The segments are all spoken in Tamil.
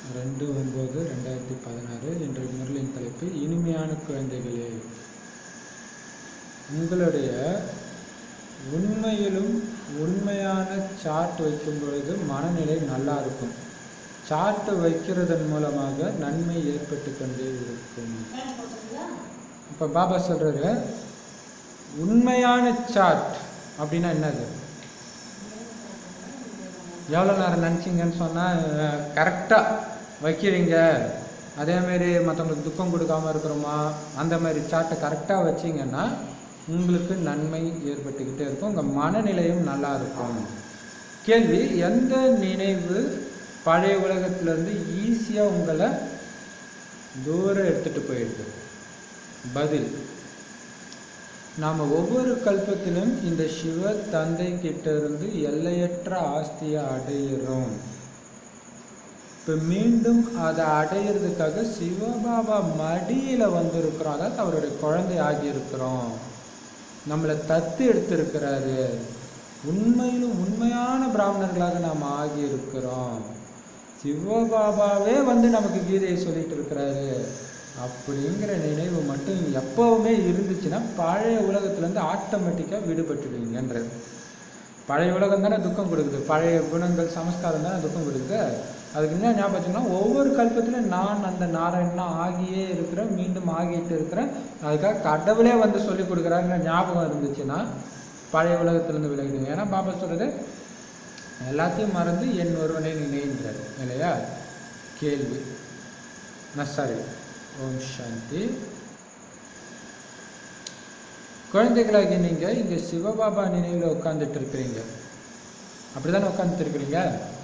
ரெண்டு ஒம்பது ரெண்டாயிரத்தி பதினாறு இன்றைய முரளின் தலைப்பு இனிமையான குழந்தைகளே உங்களுடைய உண்மையிலும் உண்மையான சார்ட் வைக்கும் பொழுது மனநிலை நல்லா இருக்கும் சார்ட் வைக்கிறதன் மூலமாக நன்மை ஏற்பட்டு கொண்டே இருக்கும் இப்போ பாபா சொல்றாரு உண்மையான சார்ட் அப்படின்னா என்னது எவ்வளோ நேரம் நினச்சிங்கன்னு சொன்னால் கரெக்டாக வைக்கிறீங்க அதேமாரி மற்றவங்களுக்கு துக்கம் கொடுக்காம இருக்கிறோமா அந்த மாதிரி சார்ட்டை கரெக்டாக வச்சிங்கன்னா உங்களுக்கு நன்மை ஏற்பட்டுக்கிட்டே இருக்கும் உங்கள் மனநிலையும் நல்லா இருக்கும் கேள்வி எந்த நினைவு பழைய உலகத்திலேருந்து ஈஸியாக உங்களை தூரம் எடுத்துகிட்டு போயிடுது பதில் நாம் ஒவ்வொரு கல்பத்திலும் இந்த சிவ தந்தை கிட்ட இருந்து எல்லையற்ற ஆஸ்தியை அடையிறோம் இப்போ மீண்டும் அதை அடையிறதுக்காக சிவபாபா மடியில் வந்திருக்கிறோம் அதாவது அவருடைய குழந்தை ஆகியிருக்கிறோம் நம்மளை தத்து எடுத்திருக்கிறாரு உண்மையிலும் உண்மையான பிராமணர்களாக நாம் ஆகியிருக்கிறோம் சிவபாபாவே வந்து நமக்கு கீதையை சொல்லிட்டு இருக்கிறாரு அப்படிங்கிற நினைவு மட்டும் எப்பவுமே இருந்துச்சுன்னா பழைய உலகத்துலேருந்து ஆட்டோமேட்டிக்காக விடுபட்டுடுவீங்கன்றது பழைய உலகம் தானே துக்கம் கொடுக்குது பழைய குணங்கள் சமஸ்காரம் தானே துக்கம் கொடுக்குது அதுக்கு என்ன ஞாபகம் வச்சுக்கணும் ஒவ்வொரு கல்பத்திலும் நான் அந்த நாராயணனா ஆகியே இருக்கிறேன் மீண்டும் ஆகிட்டு இருக்கிறேன் அதுக்காக கடவுளே வந்து சொல்லி கொடுக்குறாருங்கிற ஞாபகம் இருந்துச்சுன்னா பழைய உலகத்திலேருந்து விலகிடுங்க ஏன்னா பாபா சொல்கிறது எல்லாத்தையும் மறந்து என் ஒருவனை நினைன்றார் இல்லையா கேள்வி நான் சாரி ஓம் சாந்தி குழந்தைகளாகி நீங்கள் இங்கே சிவபாபா நினைவில் உட்காந்துட்டு இருக்கிறீங்க அப்படிதானே உட்காந்துட்டு இருக்கிறீங்க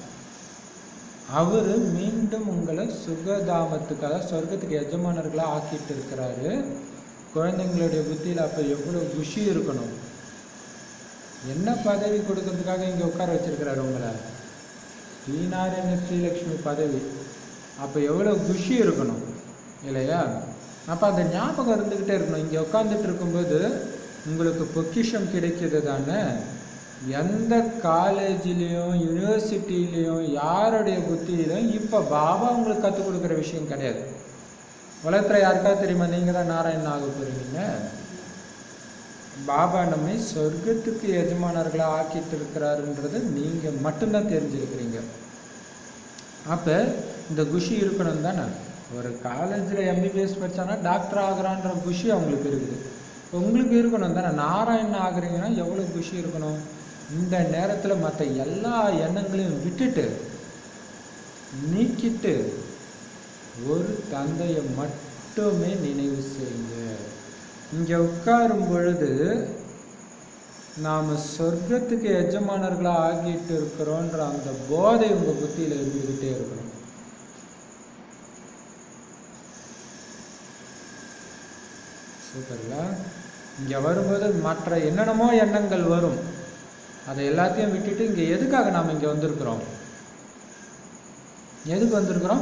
அவர் மீண்டும் உங்களை சுகதாமத்துக்காக சொர்க்கத்துக்கு எஜமானர்களாக ஆக்கிட்டு இருக்கிறாரு குழந்தைங்களுடைய புத்தியில் அப்போ எவ்வளோ குஷி இருக்கணும் என்ன பதவி கொடுக்கறதுக்காக இங்கே உட்கார வச்சிருக்கிறாரு உங்களை ஸ்ரீநாராயண ஸ்ரீலக்ஷ்மி பதவி அப்போ எவ்வளோ குஷி இருக்கணும் இல்லையா அப்போ அந்த ஞாபகம் இருந்துக்கிட்டே இருக்கணும் இங்கே உட்காந்துட்டு இருக்கும்போது உங்களுக்கு பொக்கிஷம் கிடைக்கிறது தானே எந்த காலேஜ்லேயும் யூனிவர்சிட்டிலையும் யாருடைய புத்தியிலும் இப்போ பாபா உங்களுக்கு கற்றுக் கொடுக்குற விஷயம் கிடையாது உலகத்தில் யாருக்காவது தெரியுமா நீங்கள் தான் நாராயணன் ஆக போகிறீங்க பாபா நம்மை சொர்க்கத்துக்கு எஜமானர்களாக ஆக்கிட்டு இருக்கிறாருன்றது நீங்கள் மட்டும்தான் தெரிஞ்சிருக்கிறீங்க அப்போ இந்த குஷி இருக்கணும் தானே ஒரு காலேஜில் எம்பிபிஎஸ் படித்தானா டாக்டர் ஆகிறான்ற குஷி அவங்களுக்கு இருக்குது உங்களுக்கு இருக்கணும் தானே நாராயணன் ஆகுறீங்கன்னா எவ்வளோ குஷி இருக்கணும் இந்த நேரத்தில் மற்ற எல்லா எண்ணங்களையும் விட்டுட்டு நீக்கிட்டு ஒரு தந்தையை மட்டுமே நினைவு செய்யுங்க இங்கே உட்காரும் பொழுது நாம் சொர்க்கத்துக்கு எஜமானர்களாக ஆகிட்டு இருக்கிறோன்ற அந்த போதை உங்கள் புத்தியில் இருந்துக்கிட்டே இருக்கணும் சூப்பர்ல இங்கே வரும்போது மற்ற என்னென்னமோ எண்ணங்கள் வரும் அதை எல்லாத்தையும் விட்டுட்டு இங்கே எதுக்காக நாம் இங்கே வந்திருக்கிறோம் எதுக்கு வந்திருக்கிறோம்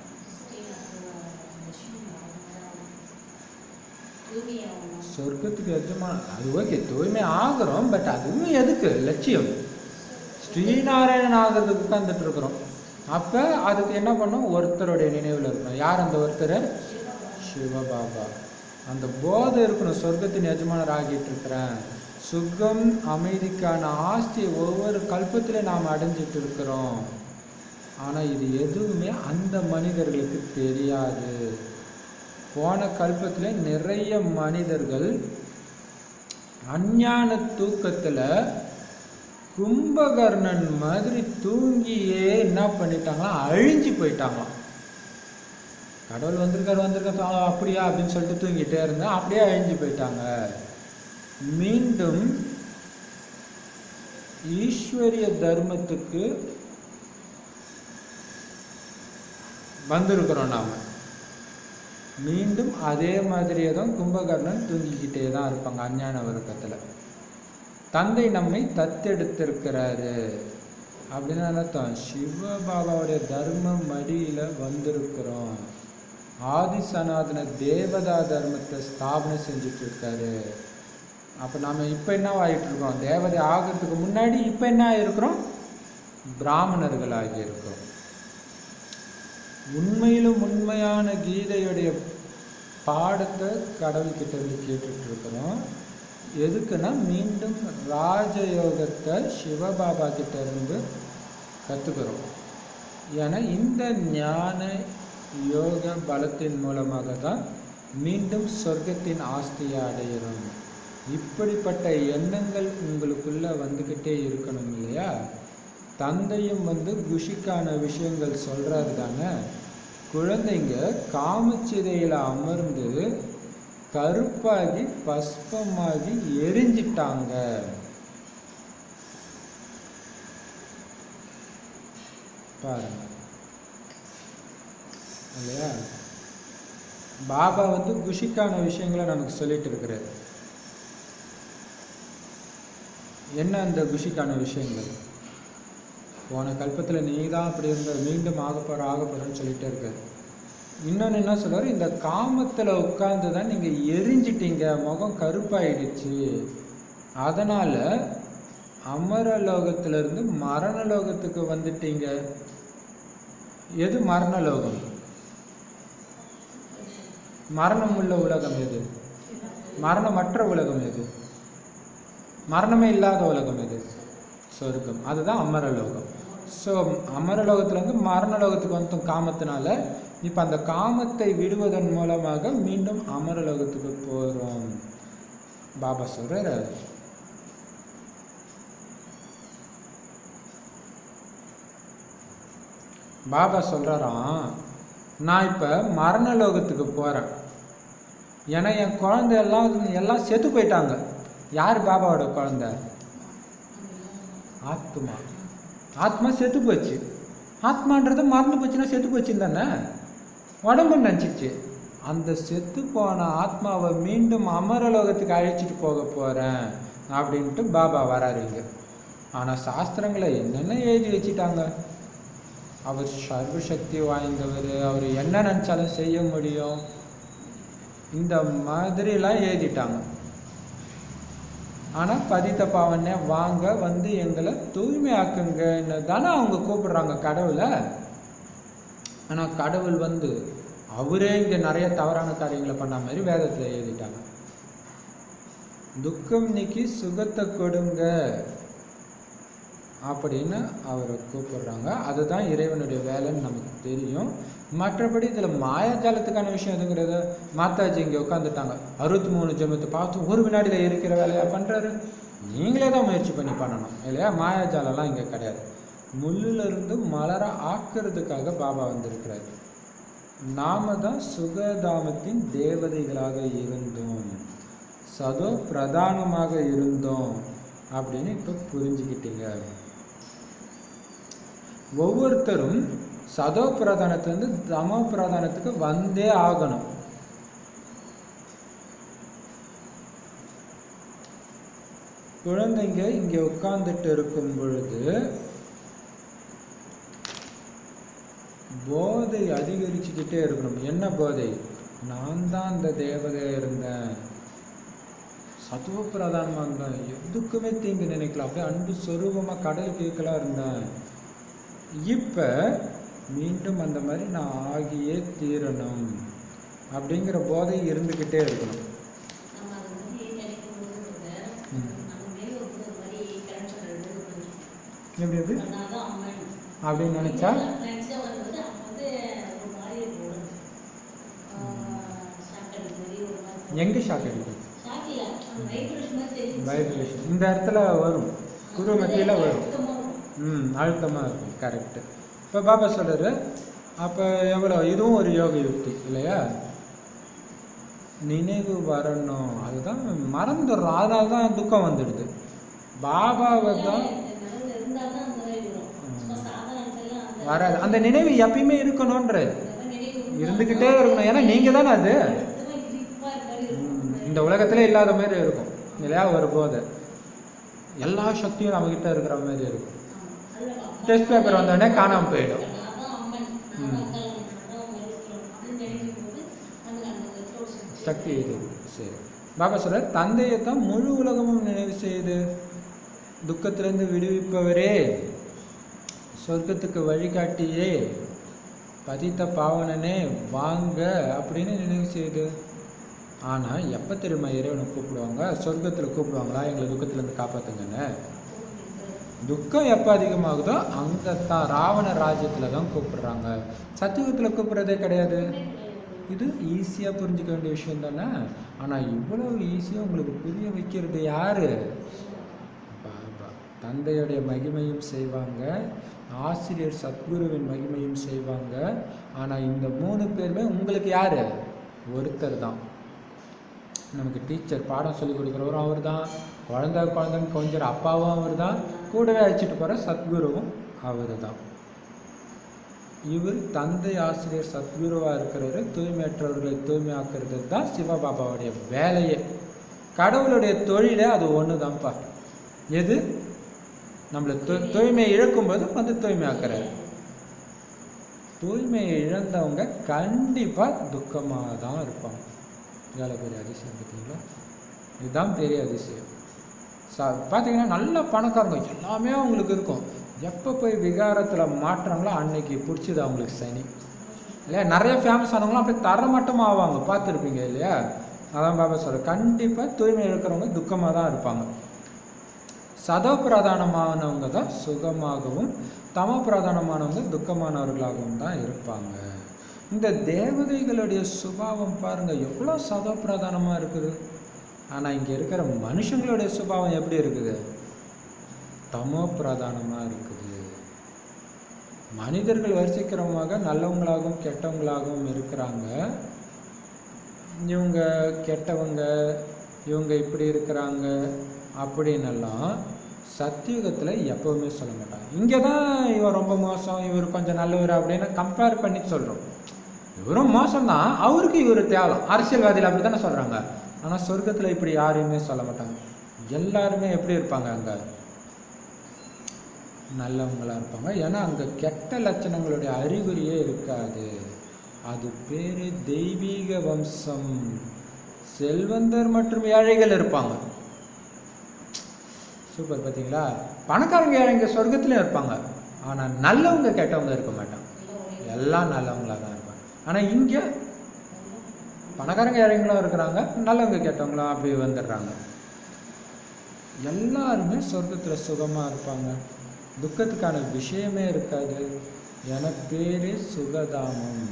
சொர்க்கத்துக்கு எஜமான அது ஓகே தூய்மை ஆகிறோம் பட் அதுவும் எதுக்கு லட்சியம் ஸ்ரீநாராயணன் ஆகிறதுக்கு உட்காந்துட்டு இருக்கிறோம் அப்போ அதுக்கு என்ன பண்ணும் ஒருத்தருடைய நினைவில் இருக்கணும் யார் அந்த ஒருத்தர் சிவபாபா அந்த போதை இருக்கணும் சொர்க்கத்தின் எஜமானர் ஆகிட்டு இருக்கிறேன் சுகம் அமைதிக்கான ஆஸ்தி ஒவ்வொரு கல்பத்திலே நாம் அடைஞ்சிட்டு இருக்கிறோம் ஆனால் இது எதுவுமே அந்த மனிதர்களுக்கு தெரியாது போன கல்பத்தில் நிறைய மனிதர்கள் அஞ்ஞான தூக்கத்தில் கும்பகர்ணன் மாதிரி தூங்கியே என்ன பண்ணிட்டாங்களாம் அழிஞ்சு போயிட்டாங்களாம் கடவுள் வந்திருக்காரு வந்திருக்காரு அப்படியா அப்படின்னு சொல்லிட்டு தூங்கிட்டே இருந்தேன் அப்படியே அழிஞ்சு போயிட்டாங்க மீண்டும் ஈஸ்வரிய தர்மத்துக்கு வந்திருக்கிறோம் நாம மீண்டும் அதே மாதிரியே தான் கும்பகர்ணன் தூங்கிக்கிட்டே தான் இருப்பாங்க அஞ்ஞான வர்க்கத்தில் தந்தை நம்மை தத்தெடுத்திருக்கிறாரு அப்படின்னு அர்த்தம் சிவபாபாவுடைய தர்ம மடியில் வந்திருக்கிறோம் ஆதி சனாதன தேவதா தர்மத்தை ஸ்தாபனை செஞ்சுட்டு இருக்காரு அப்போ நாம் இப்போ என்ன ஆகிட்டு இருக்கோம் தேவதை ஆகிறதுக்கு முன்னாடி இப்போ என்ன ஆகிருக்கிறோம் பிராமணர்கள் ஆகியிருக்கிறோம் உண்மையிலும் உண்மையான கீதையுடைய பாடத்தை கடவுள்கிட்ட இருந்து கேட்டுட்டு இருக்கிறோம் எதுக்குன்னா மீண்டும் ராஜயோகத்தை சிவபாபா கிட்ட இருந்து கற்றுக்கிறோம் ஏன்னா இந்த ஞான யோக பலத்தின் மூலமாக தான் மீண்டும் சொர்க்கத்தின் ஆஸ்தியை அடையிறோம் இப்படிப்பட்ட எண்ணங்கள் உங்களுக்குள்ள வந்துக்கிட்டே இருக்கணும் இல்லையா தந்தையும் வந்து குஷிக்கான விஷயங்கள் சொல்றாரு தானே குழந்தைங்க காமச்சிதையில் அமர்ந்து கருப்பாகி பஸ்பமாகி எரிஞ்சிட்டாங்க பாருங்க இல்லையா பாபா வந்து குஷிக்கான விஷயங்களை நமக்கு சொல்லிட்டு இருக்கிறார் என்ன அந்த குஷிக்கான விஷயங்கள் போன கல்பத்தில் நீ தான் அப்படி இருந்த மீண்டும் ஆக போகிற ஆக போகிறன்னு சொல்லிட்டே இருக்காரு இன்னொன்று என்ன சொல்றாரு இந்த காமத்தில் உட்கார்ந்து தான் நீங்கள் எரிஞ்சிட்டீங்க முகம் கருப்பாயிடுச்சு அதனால் அமரலோகத்திலிருந்து மரணலோகத்துக்கு வந்துட்டீங்க எது மரணலோகம் மரணம் உள்ள உலகம் எது மரணமற்ற உலகம் எது மரணமே இல்லாத உலகம் எது சொர்க்கம் அதுதான் அமரலோகம் ஸோ அமரலோகத்துலேருந்து மரணலோகத்துக்கு வந்துட்டோம் காமத்தினால இப்போ அந்த காமத்தை விடுவதன் மூலமாக மீண்டும் அமரலோகத்துக்கு போகிறோம் பாபா சொல்கிறார் பாபா சொல்கிறாராம் நான் இப்போ மரணலோகத்துக்கு போகிறேன் ஏன்னா என் குழந்தை எல்லாம் எல்லாம் செத்து போயிட்டாங்க யார் பாபாவோட குழந்தை ஆத்மா ஆத்மா செத்து போச்சு ஆத்மான்றது மறந்து போச்சுன்னா செத்து போச்சுன்னு தானே உடம்பு நினச்சிச்சு அந்த செத்து போன ஆத்மாவை மீண்டும் அமரலோகத்துக்கு அழைச்சிட்டு போக போகிறேன் அப்படின்ட்டு பாபா வராரு இங்க ஆனால் சாஸ்திரங்களை என்னென்ன எழுதி வச்சிட்டாங்க அவர் சர்வசக்தி வாய்ந்தவர் அவர் என்ன நினச்சாலும் செய்ய முடியும் இந்த மாதிரிலாம் எழுதிட்டாங்க ஆனால் பதித்த பாவனே வாங்க வந்து எங்களை தூய்மையாக்குங்கன்னு தானே அவங்க கூப்பிடுறாங்க கடவுளை ஆனால் கடவுள் வந்து அவரே இங்கே நிறைய தவறான காரியங்களை பண்ண மாதிரி வேதத்தில் எழுதிட்டாங்க துக்கம் நீக்கி சுகத்தை கொடுங்க அப்படின்னு அவரை கூப்பிடுறாங்க அதுதான் இறைவனுடைய வேலைன்னு நமக்கு தெரியும் மற்றபடி இதில் மாயாஜாலத்துக்கான விஷயம் எதுங்கிறது மாதாஜி இங்கே உட்காந்துட்டாங்க அறுபத்தி மூணு ஜென்மத்தை பார்த்து ஒரு வினாடியில் இருக்கிற வேலையா பண்ணுறாரு நீங்களே தான் முயற்சி பண்ணி பண்ணணும் இல்லையா மாயாஜாலம்லாம் இங்கே கிடையாது முள்ளுல இருந்து மலர ஆக்குறதுக்காக பாபா வந்திருக்கிறார் நாம தான் சுகதாமத்தின் தேவதைகளாக இருந்தோம் சதோ பிரதானமாக இருந்தோம் அப்படின்னு இப்போ புரிஞ்சுக்கிட்டீங்க ஒவ்வொருத்தரும் சதோ பிரதானத்திலிருந்து தமோ பிரதானத்துக்கு வந்தே ஆகணும் குழந்தைங்க இங்க உட்கார்ந்துட்டு இருக்கும் பொழுது போதை அதிகரிச்சுக்கிட்டே இருக்கணும் என்ன போதை நான் தான் அந்த தேவதையா இருந்தேன் சத்துவ பிரதானமாக இருந்தேன் எதுக்குமே தீங்கு நினைக்கல அப்படியே அன்பு சொரூபமா கடல் கேட்கலாம் இருந்தேன் இப்ப மீண்டும் அந்த மாதிரி நான் ஆகியே தீரணும் அப்படிங்கிற போதை இருந்துக்கிட்டே இருக்கணும் நம்ம அது மாதிரி நினைக்கும் போது கூட, ம். நம்ம மேல ஒரு மாதிரி connection இருக்குது கொஞ்சம். எப்படி அது நான் தான் அம்மன். அப்படின்னு நினைச்சா நினைச்சா வரும்போது அப்ப வந்து ஒரு மாதிரி இருக்கும். ஆஹ் shock அடிக்கிற மாதிரி ஒரு மாதிரி. எங்க ஷாக் அடிக்கும் shock இல்ல, அந்த vibration மாதிரி தெரியுது. வைப்ரேஷன் இந்த இடத்துல வரும் குரு மத்தியில வரும் அழுத்தமா இருக்கும். ம் அழுத்தமாக இருக்கும் கரெக்டு இப்போ பாபா சொல்றாரு அப்போ எவ்வளோ இதுவும் ஒரு யோக யுக்தி இல்லையா நினைவு வரணும் அதுதான் மறந்துடுறோம் அதனால தான் துக்கம் வந்துடுது பாபாவை தான் இந்த நினைவுல இருந்தாதான் அந்த மாதிரி வரும். சும்மா சாதாரண நினைச்செல்லாம் அந்த- வராது அந்த நினைவு எப்பயுமே இருக்கணுன்ற அந்த மாதிரி நினைவு இருந்தா இருந்துக்கிட்டே இருக்கணும் ஏன்னா நீங்கள் தானே அது அழுத்தமா இறுக்கமா இருக்க மாதிரி ம், இருக்கும். இந்த உலகத்திலே இல்லாத மாதிரி இருக்கும் இல்லையா ஒரு போதை எல்லா சக்தியும் நம்மகிட்ட இருக்கிற மாதிரி இருக்கும் ஆமா. அதுல அப்பா- டெஸ்ட் பேப்பர் வந்தோடனே காணாம போயிடும் நான் தான் அம்மன், நான் தான் கல்லன், நான் தான் மருத்துவம் அப்படின்னு நினைக்கும் போது நமக்கு அந்த இடத்துல ஒரு சக்தி சக்தி இது சரி பாபா சொல்ற தந்தையை தான் முழு உலகமும் நினைவு செய்து துக்கத்திலிருந்து விடுவிப்பவரே சொர்க்கத்துக்கு வழிகாட்டியே பதித்த பாவனனே வாங்க அப்படின்னு நினைவு செய்யுது ஆனால் எப்போ தெரியுமா இறைவனை கூப்பிடுவாங்க சொர்க்கத்தில் கூப்பிடுவாங்களா எங்களை துக்கத்துலேருந்து காப்பாற்றுங்கன்னு துக்கம் எப்போ அதிகமாகுதோ அங்கே தான் ராவண ராஜ்யத்தில் தான் கூப்பிடுறாங்க சத்தியுகத்தில் கூப்பிடுறதே கிடையாது இது ஈஸியாக புரிஞ்சுக்க வேண்டிய விஷயம் தானே ஆனால் இவ்வளவு ஈஸியாக உங்களுக்கு புரிய வைக்கிறது யாரு பாபா தந்தையுடைய மகிமையும் செய்வாங்க ஆசிரியர் சத்குருவின் மகிமையும் செய்வாங்க ஆனால் இந்த மூணு பேருமே உங்களுக்கு யாரு ஒருத்தர் தான் நமக்கு டீச்சர் பாடம் சொல்லி கொடுக்குறவரும் அவர் தான் குழந்தை குழந்தைன்னு கொஞ்சம் அப்பாவும் அவர் தான் கூடவே அழைச்சிட்டு போகிற சத்குருவும் அவர் தான் இவர் தந்தை ஆசிரியர் சத்குருவாக இருக்கிறவர் தூய்மையற்றவர்களை தூய்மையாக்குறது தான் சிவபாபாவுடைய வேலையே கடவுளுடைய தொழிலே அது ஒன்று தான்ப்பா எது நம்மளை தூ தூய்மையை இழக்கும்போது வந்து தூய்மையாக்குறாரு தூய்மையை இழந்தவங்க கண்டிப்பாக துக்கமாக தான் இருப்பாங்க எவ்வளோ பெரிய அதிசயம் பார்த்தீங்களா இதுதான் பெரிய அதிசயம் சா பார்த்தீங்கன்னா நல்ல பணக்காரங்க எல்லாமே அவங்களுக்கு இருக்கும் எப்போ போய் விகாரத்தில் மாற்றாங்களோ அன்னைக்கு பிடிச்சது அவங்களுக்கு சனி இல்லையா நிறைய ஃபேமஸ் ஆனவங்களும் அப்படியே தரமட்டமாக ஆவாங்க பார்த்துருப்பீங்க இல்லையா அதான் பாபா சொல்ற கண்டிப்பாக தூய்மை இருக்கிறவங்க துக்கமாக தான் இருப்பாங்க சதோ பிரதானமானவங்க தான் சுகமாகவும் தம பிரதானமானவங்க துக்கமானவர்களாகவும் தான் இருப்பாங்க இந்த தேவதைகளுடைய சுபாவம் பாருங்க எவ்வளோ சதோ பிரதானமாக இருக்குது ஆனால் இங்கே இருக்கிற மனுஷங்களுடைய சுபாவம் எப்படி இருக்குது தமோ பிரதானமாக இருக்குது மனிதர்கள் வரிசைக்கிறவங்க நல்லவங்களாகவும் கெட்டவங்களாகவும் இருக்கிறாங்க இவங்க கெட்டவங்க இவங்க இப்படி இருக்கிறாங்க அப்படின்னெல்லாம் சத்தியுகத்தில் எப்பவுமே சொல்ல மாட்டாங்க இங்கே தான் இவர் ரொம்ப மோசம் இவர் கொஞ்சம் நல்லவர் அப்படின்னு கம்பேர் பண்ணி சொல்கிறோம் இவரும் மோசம்தான் அவருக்கு இவர் தேவலாம் அரசியல்வாதிகள் அப்படி தானே சொல்கிறாங்க ஆனால் சொர்க்கத்தில் இப்படி யாரையுமே சொல்ல மாட்டாங்க எல்லாருமே எப்படி இருப்பாங்க அங்கே நல்லவங்களா இருப்பாங்க ஏன்னா அங்கே கெட்ட லட்சணங்களுடைய அறிகுறியே இருக்காது அது பேரு தெய்வீக வம்சம் செல்வந்தர் மற்றும் ஏழைகள் இருப்பாங்க சூப்பர் பார்த்தீங்களா பணக்காரங்க ஏழைங்க சொர்க்கத்துலயும் இருப்பாங்க ஆனால் நல்லவங்க கெட்டவங்க இருக்க மாட்டாங்க எல்லாம் நல்லவங்களா தான் இருப்பாங்க ஆனால் இங்கே பணக்காரங்க ஏழைங்களும் இருக்கிறாங்க நல்லவங்க கெட்டவங்களும் அப்படி வந்துடுறாங்க எல்லாருமே சொர்க்கத்தில் சுகமாக இருப்பாங்க துக்கத்துக்கான விஷயமே இருக்காது என பேரே சுகதாமம்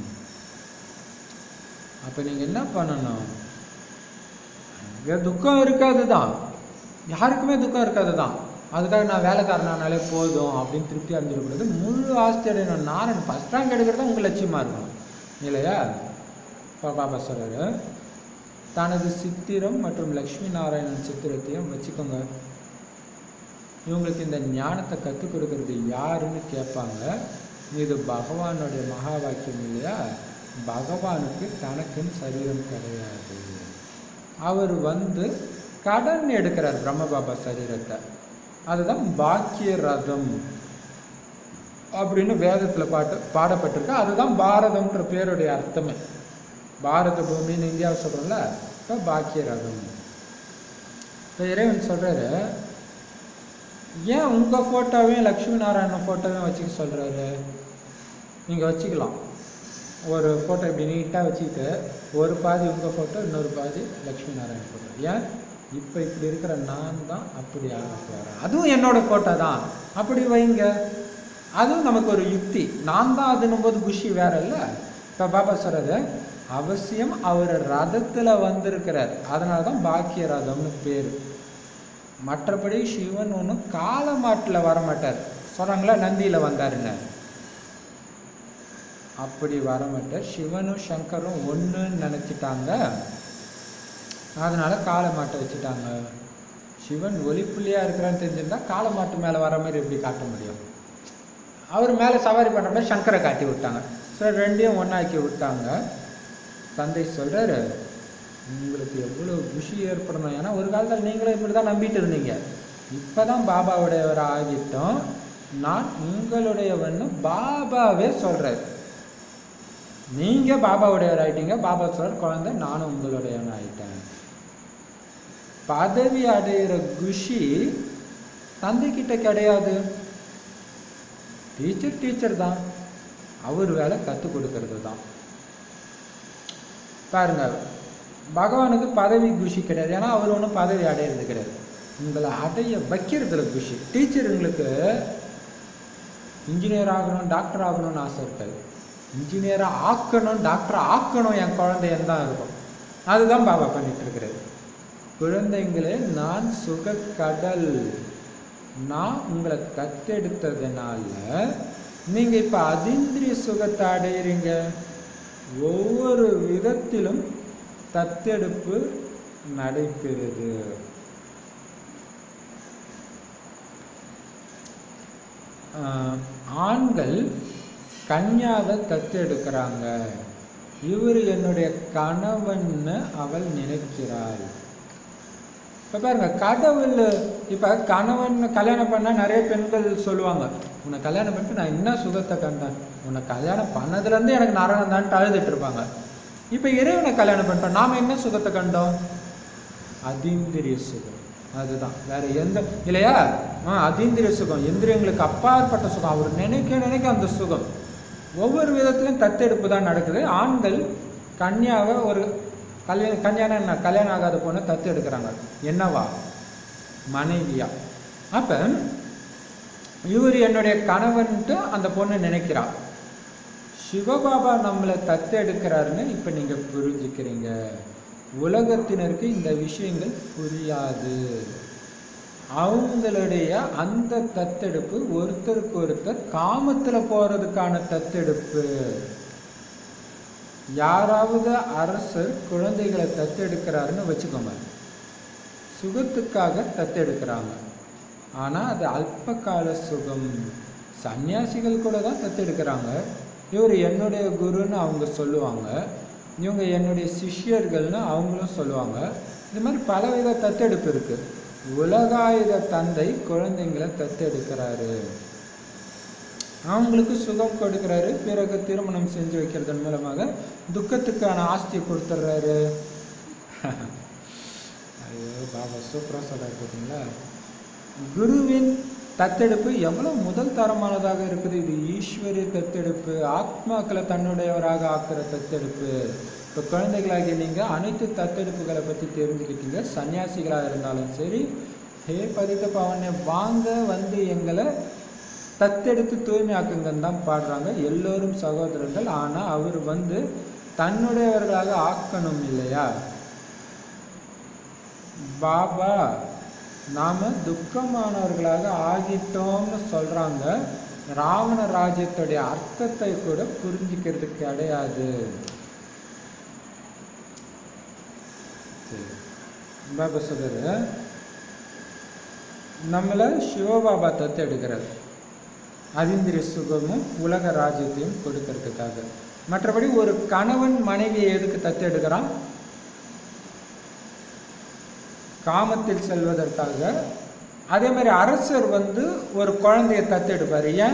அப்போ நீங்கள் என்ன பண்ணணும் இங்கே துக்கம் இருக்காது தான் யாருக்குமே துக்கம் இருக்காது தான் அதுக்காக நான் வேலைக்காரனானாலே போதும் அப்படின்னு திருப்தி அடைஞ்சிடக்கூடாது முழு ஆஸ்தி அடையணும் நான் ஃபஸ்ட் ரேங்க் எடுக்கிறது உங்கள் லட்சியமாக இருக்கணும் இல்லையா இப்போ பாபா சொல்கிறாரு தனது சித்திரம் மற்றும் லக்ஷ்மி நாராயணன் சித்திரத்தையும் வச்சுக்கோங்க இவங்களுக்கு இந்த ஞானத்தை கற்றுக் கொடுக்கறது யாருன்னு கேட்பாங்க இது பகவானுடைய மகா வாக்கியம் இல்லையா பகவானுக்கு தனக்குன்னு சரீரம் கிடையாது அவர் வந்து கடன் எடுக்கிறார் பிரம்மபாபா சரீரத்தை அதுதான் பாக்கிய ரதம் அப்படின்னு வேதத்தில் பாட்டு பாடப்பட்டிருக்கு அதுதான் பாரதம்ன்ற பேருடைய அர்த்தமே பாரத பூமின்னு இந்தியாவை சொல்கிறோம்ல இப்போ பாக்கிய ரதம் இப்போ இறைவன் சொல்கிறாரு ஏன் உங்கள் ஃபோட்டோவையும் லக்ஷ்மி நாராயணன் ஃபோட்டோவையும் வச்சுக்க சொல்கிறாரு நீங்கள் வச்சுக்கலாம் ஒரு ஃபோட்டோ இப்படி நீட்டாக வச்சுக்கிட்டு ஒரு பாதி உங்கள் ஃபோட்டோ இன்னொரு பாதி லக்ஷ்மி நாராயணன் ஃபோட்டோ ஏன் இப்போ இப்படி இருக்கிற நான் தான் அப்படி ஆக போகிறேன் அதுவும் என்னோட ஃபோட்டோ தான் அப்படி வைங்க அதுவும் நமக்கு ஒரு யுக்தி நான் தான் அதுன்னும் போது குஷி வேற இல்லை இப்போ பாபா சொல்கிறது அவசியம் அவர் ரதத்தில் வந்திருக்கிறார் அதனால தான் பாக்கிய ரதம்னு பேர் மற்றபடி சிவன் ஒன்றும் காலமாட்டில் வரமாட்டார் சொல்கிறாங்களா நந்தியில் வந்தாருன்னு அப்படி வரமாட்டார் சிவனும் சங்கரும் ஒன்றுன்னு நினச்சிட்டாங்க அதனால காலமாட்டை வச்சுட்டாங்க சிவன் ஒளிப்புள்ளியாக இருக்கிறான்னு தெரிஞ்சிருந்தா காலமாட்டு மேலே வர மாதிரி எப்படி காட்ட முடியும் அவர் மேலே சவாரி பண்ணுற மாதிரி சங்கரை காட்டி விட்டாங்க ஸோ ரெண்டையும் ஒன்றாக்கி விட்டாங்க தந்தை சொல்கிறாரு உங்களுக்கு எவ்வளோ குஷி ஏற்படணும் ஏன்னா ஒரு காலத்தில் நீங்களும் இப்படி தான் நம்பிட்டு இருந்தீங்க இப்போ தான் பாபாவுடையவர் ஆகிட்டோம் நான் உங்களுடையவன்னு பாபாவே சொல்கிறார் நீங்கள் பாபாவுடையவர் ஆயிட்டீங்க பாபா சொல்ற குழந்தை நானும் உங்களுடையவன் ஆயிட்டேன் பதவி அடையிற குஷி தந்தை கிட்ட கிடையாது டீச்சர் டீச்சர் தான் அவர் வேலை கற்றுக் கொடுக்கறது தான் பாருங்க பகவானுக்கு பதவி குஷி கிடையாது ஏன்னா அவர் ஒன்றும் பதவி அடையிறது கிடையாது உங்களை அடைய வைக்கிறதுல குஷி டீச்சருங்களுக்கு இன்ஜினியர் ஆகணும் டாக்டர் ஆகணும்னு ஆசை இருக்காது இன்ஜினியராக ஆக்கணும் டாக்டர் ஆக்கணும் என் குழந்தையன்னு தான் இருக்கும் அதுதான் பாபா பண்ணிட்டு இருக்கிறாரு குழந்தைங்களே நான் சுகக்கடல் நான் உங்களை தத்தெடுத்ததுனால நீங்க இப்ப அதீந்திரிய சுகத்தை அடையிறீங்க ஒவ்வொரு விதத்திலும் தத்தெடுப்பு நடைபெறுது ஆஹ் ஆண்கள் கன்யாவை தத்தெடுக்கிறாங்க இவர் என்னுடைய கணவன்னு அவள் நினைக்கிறாள் இப்ப பாருங்க கடவுள் இப்ப கணவன் கல்யாணம் பண்ணா நிறைய பெண்கள் சொல்லுவாங்க உன்னை கல்யாணம் பண்ணிட்டு நான் என்ன சுகத்தை கண்டேன் உன்னை கல்யாணம் பண்ணதுல இருந்து எனக்கு நரகம் தான் அழுதுட்டு இருப்பாங்க இப்ப இறைவனை கல்யாணம் பண்ணிட்டோம் நாம என்ன சுகத்தை கண்டோம் அதீந்திரிய சுகம் அதுதான் வேற எந்த இல்லையா ஆ அதீந்திரிய சுகம் இந்திரியங்களுக்கு அப்பாற்பட்ட சுகம் அவர் நினைக்க நினைக்க அந்த சுகம் ஒவ்வொரு விதத்திலும் தத்தெடுப்பு தான் நடக்குது ஆண்கள் கன்யாவை ஒரு கல்யாண கல்யாணம் என்ன கல்யாணம் ஆகாத பொண்ணை தத்து எடுக்கிறாங்க என்னவா மனைவியா அப்ப இவர் என்னுடைய கணவன்ட்டு அந்த பொண்ணு நினைக்கிறா சிவபாபா நம்மளை தத்து எடுக்கிறாருன்னு இப்ப நீங்க புரிஞ்சுக்கிறீங்க உலகத்தினருக்கு இந்த விஷயங்கள் புரியாது அவங்களுடைய அந்த தத்தெடுப்பு ஒருத்தருக்கு ஒருத்தர் காமத்துல போறதுக்கான தத்தெடுப்பு யாராவது அரசர் குழந்தைகளை தத்தெடுக்கிறாருன்னு வச்சுக்கோங்க சுகத்துக்காக தத்தெடுக்கிறாங்க ஆனா அது அல்ப கால சுகம் சன்னியாசிகள் கூட தான் தத்தெடுக்கிறாங்க இவர் என்னுடைய குருன்னு அவங்க சொல்லுவாங்க இவங்க என்னுடைய சிஷ்யர்கள்னு அவங்களும் சொல்லுவாங்க இந்த மாதிரி பலவித தத்தெடுப்பு இருக்கு உலகாயுத தந்தை குழந்தைங்களை தத்தெடுக்கிறாரு அவங்களுக்கு சுகம் கொடுக்கிறாரு பிறகு திருமணம் செஞ்சு வைக்கிறதன் மூலமாக துக்கத்துக்கான ஆஸ்தியை கொடுத்துட்றாரு ஐயோ பாபா சூப்பராக சொல்றாரு பார்த்தீங்களா குருவின் தத்தெடுப்பு எவ்வளவு முதல் தரமானதாக இருக்குது இது ஈஸ்வரிய தத்தெடுப்பு ஆத்மாக்களை தன்னுடையவராக ஆக்குற தத்தெடுப்பு இப்போ குழந்தைகளாகிய நீங்க அனைத்து தத்தெடுப்புகளை பத்தி தெரிஞ்சுக்கிட்டீங்க சன்னியாசிகளாக இருந்தாலும் சரி ஹே பதித்த பவனே வாங்க வந்து எங்களை தத்தெடுத்து தூய்மையாக்குங்கன்னு தான் பாடுறாங்க எல்லோரும் சகோதரர்கள் ஆனா அவர் வந்து தன்னுடையவர்களாக ஆக்கணும் இல்லையா பாபா நாம துக்கமானவர்களாக ஆகிட்டோம்னு சொல்றாங்க ராவண ராஜ்யத்துடைய அர்த்தத்தை கூட புரிஞ்சுக்கிறது கிடையாது சரி. பாபா சொல்றாரு நம்மள சிவபாபா தத்து எடுக்கிறார் அதிந்திரிய சுகமும் உலக ராஜ்யத்தையும் கொடுக்கறதுக்காக மற்றபடி ஒரு கணவன் மனைவியை எதுக்கு தத்து எடுக்கிறான் காமத்தில் செல்வதற்காக அதே மாதிரி அரசர் வந்து ஒரு குழந்தைய தத்தெடுப்பாரு ஏன்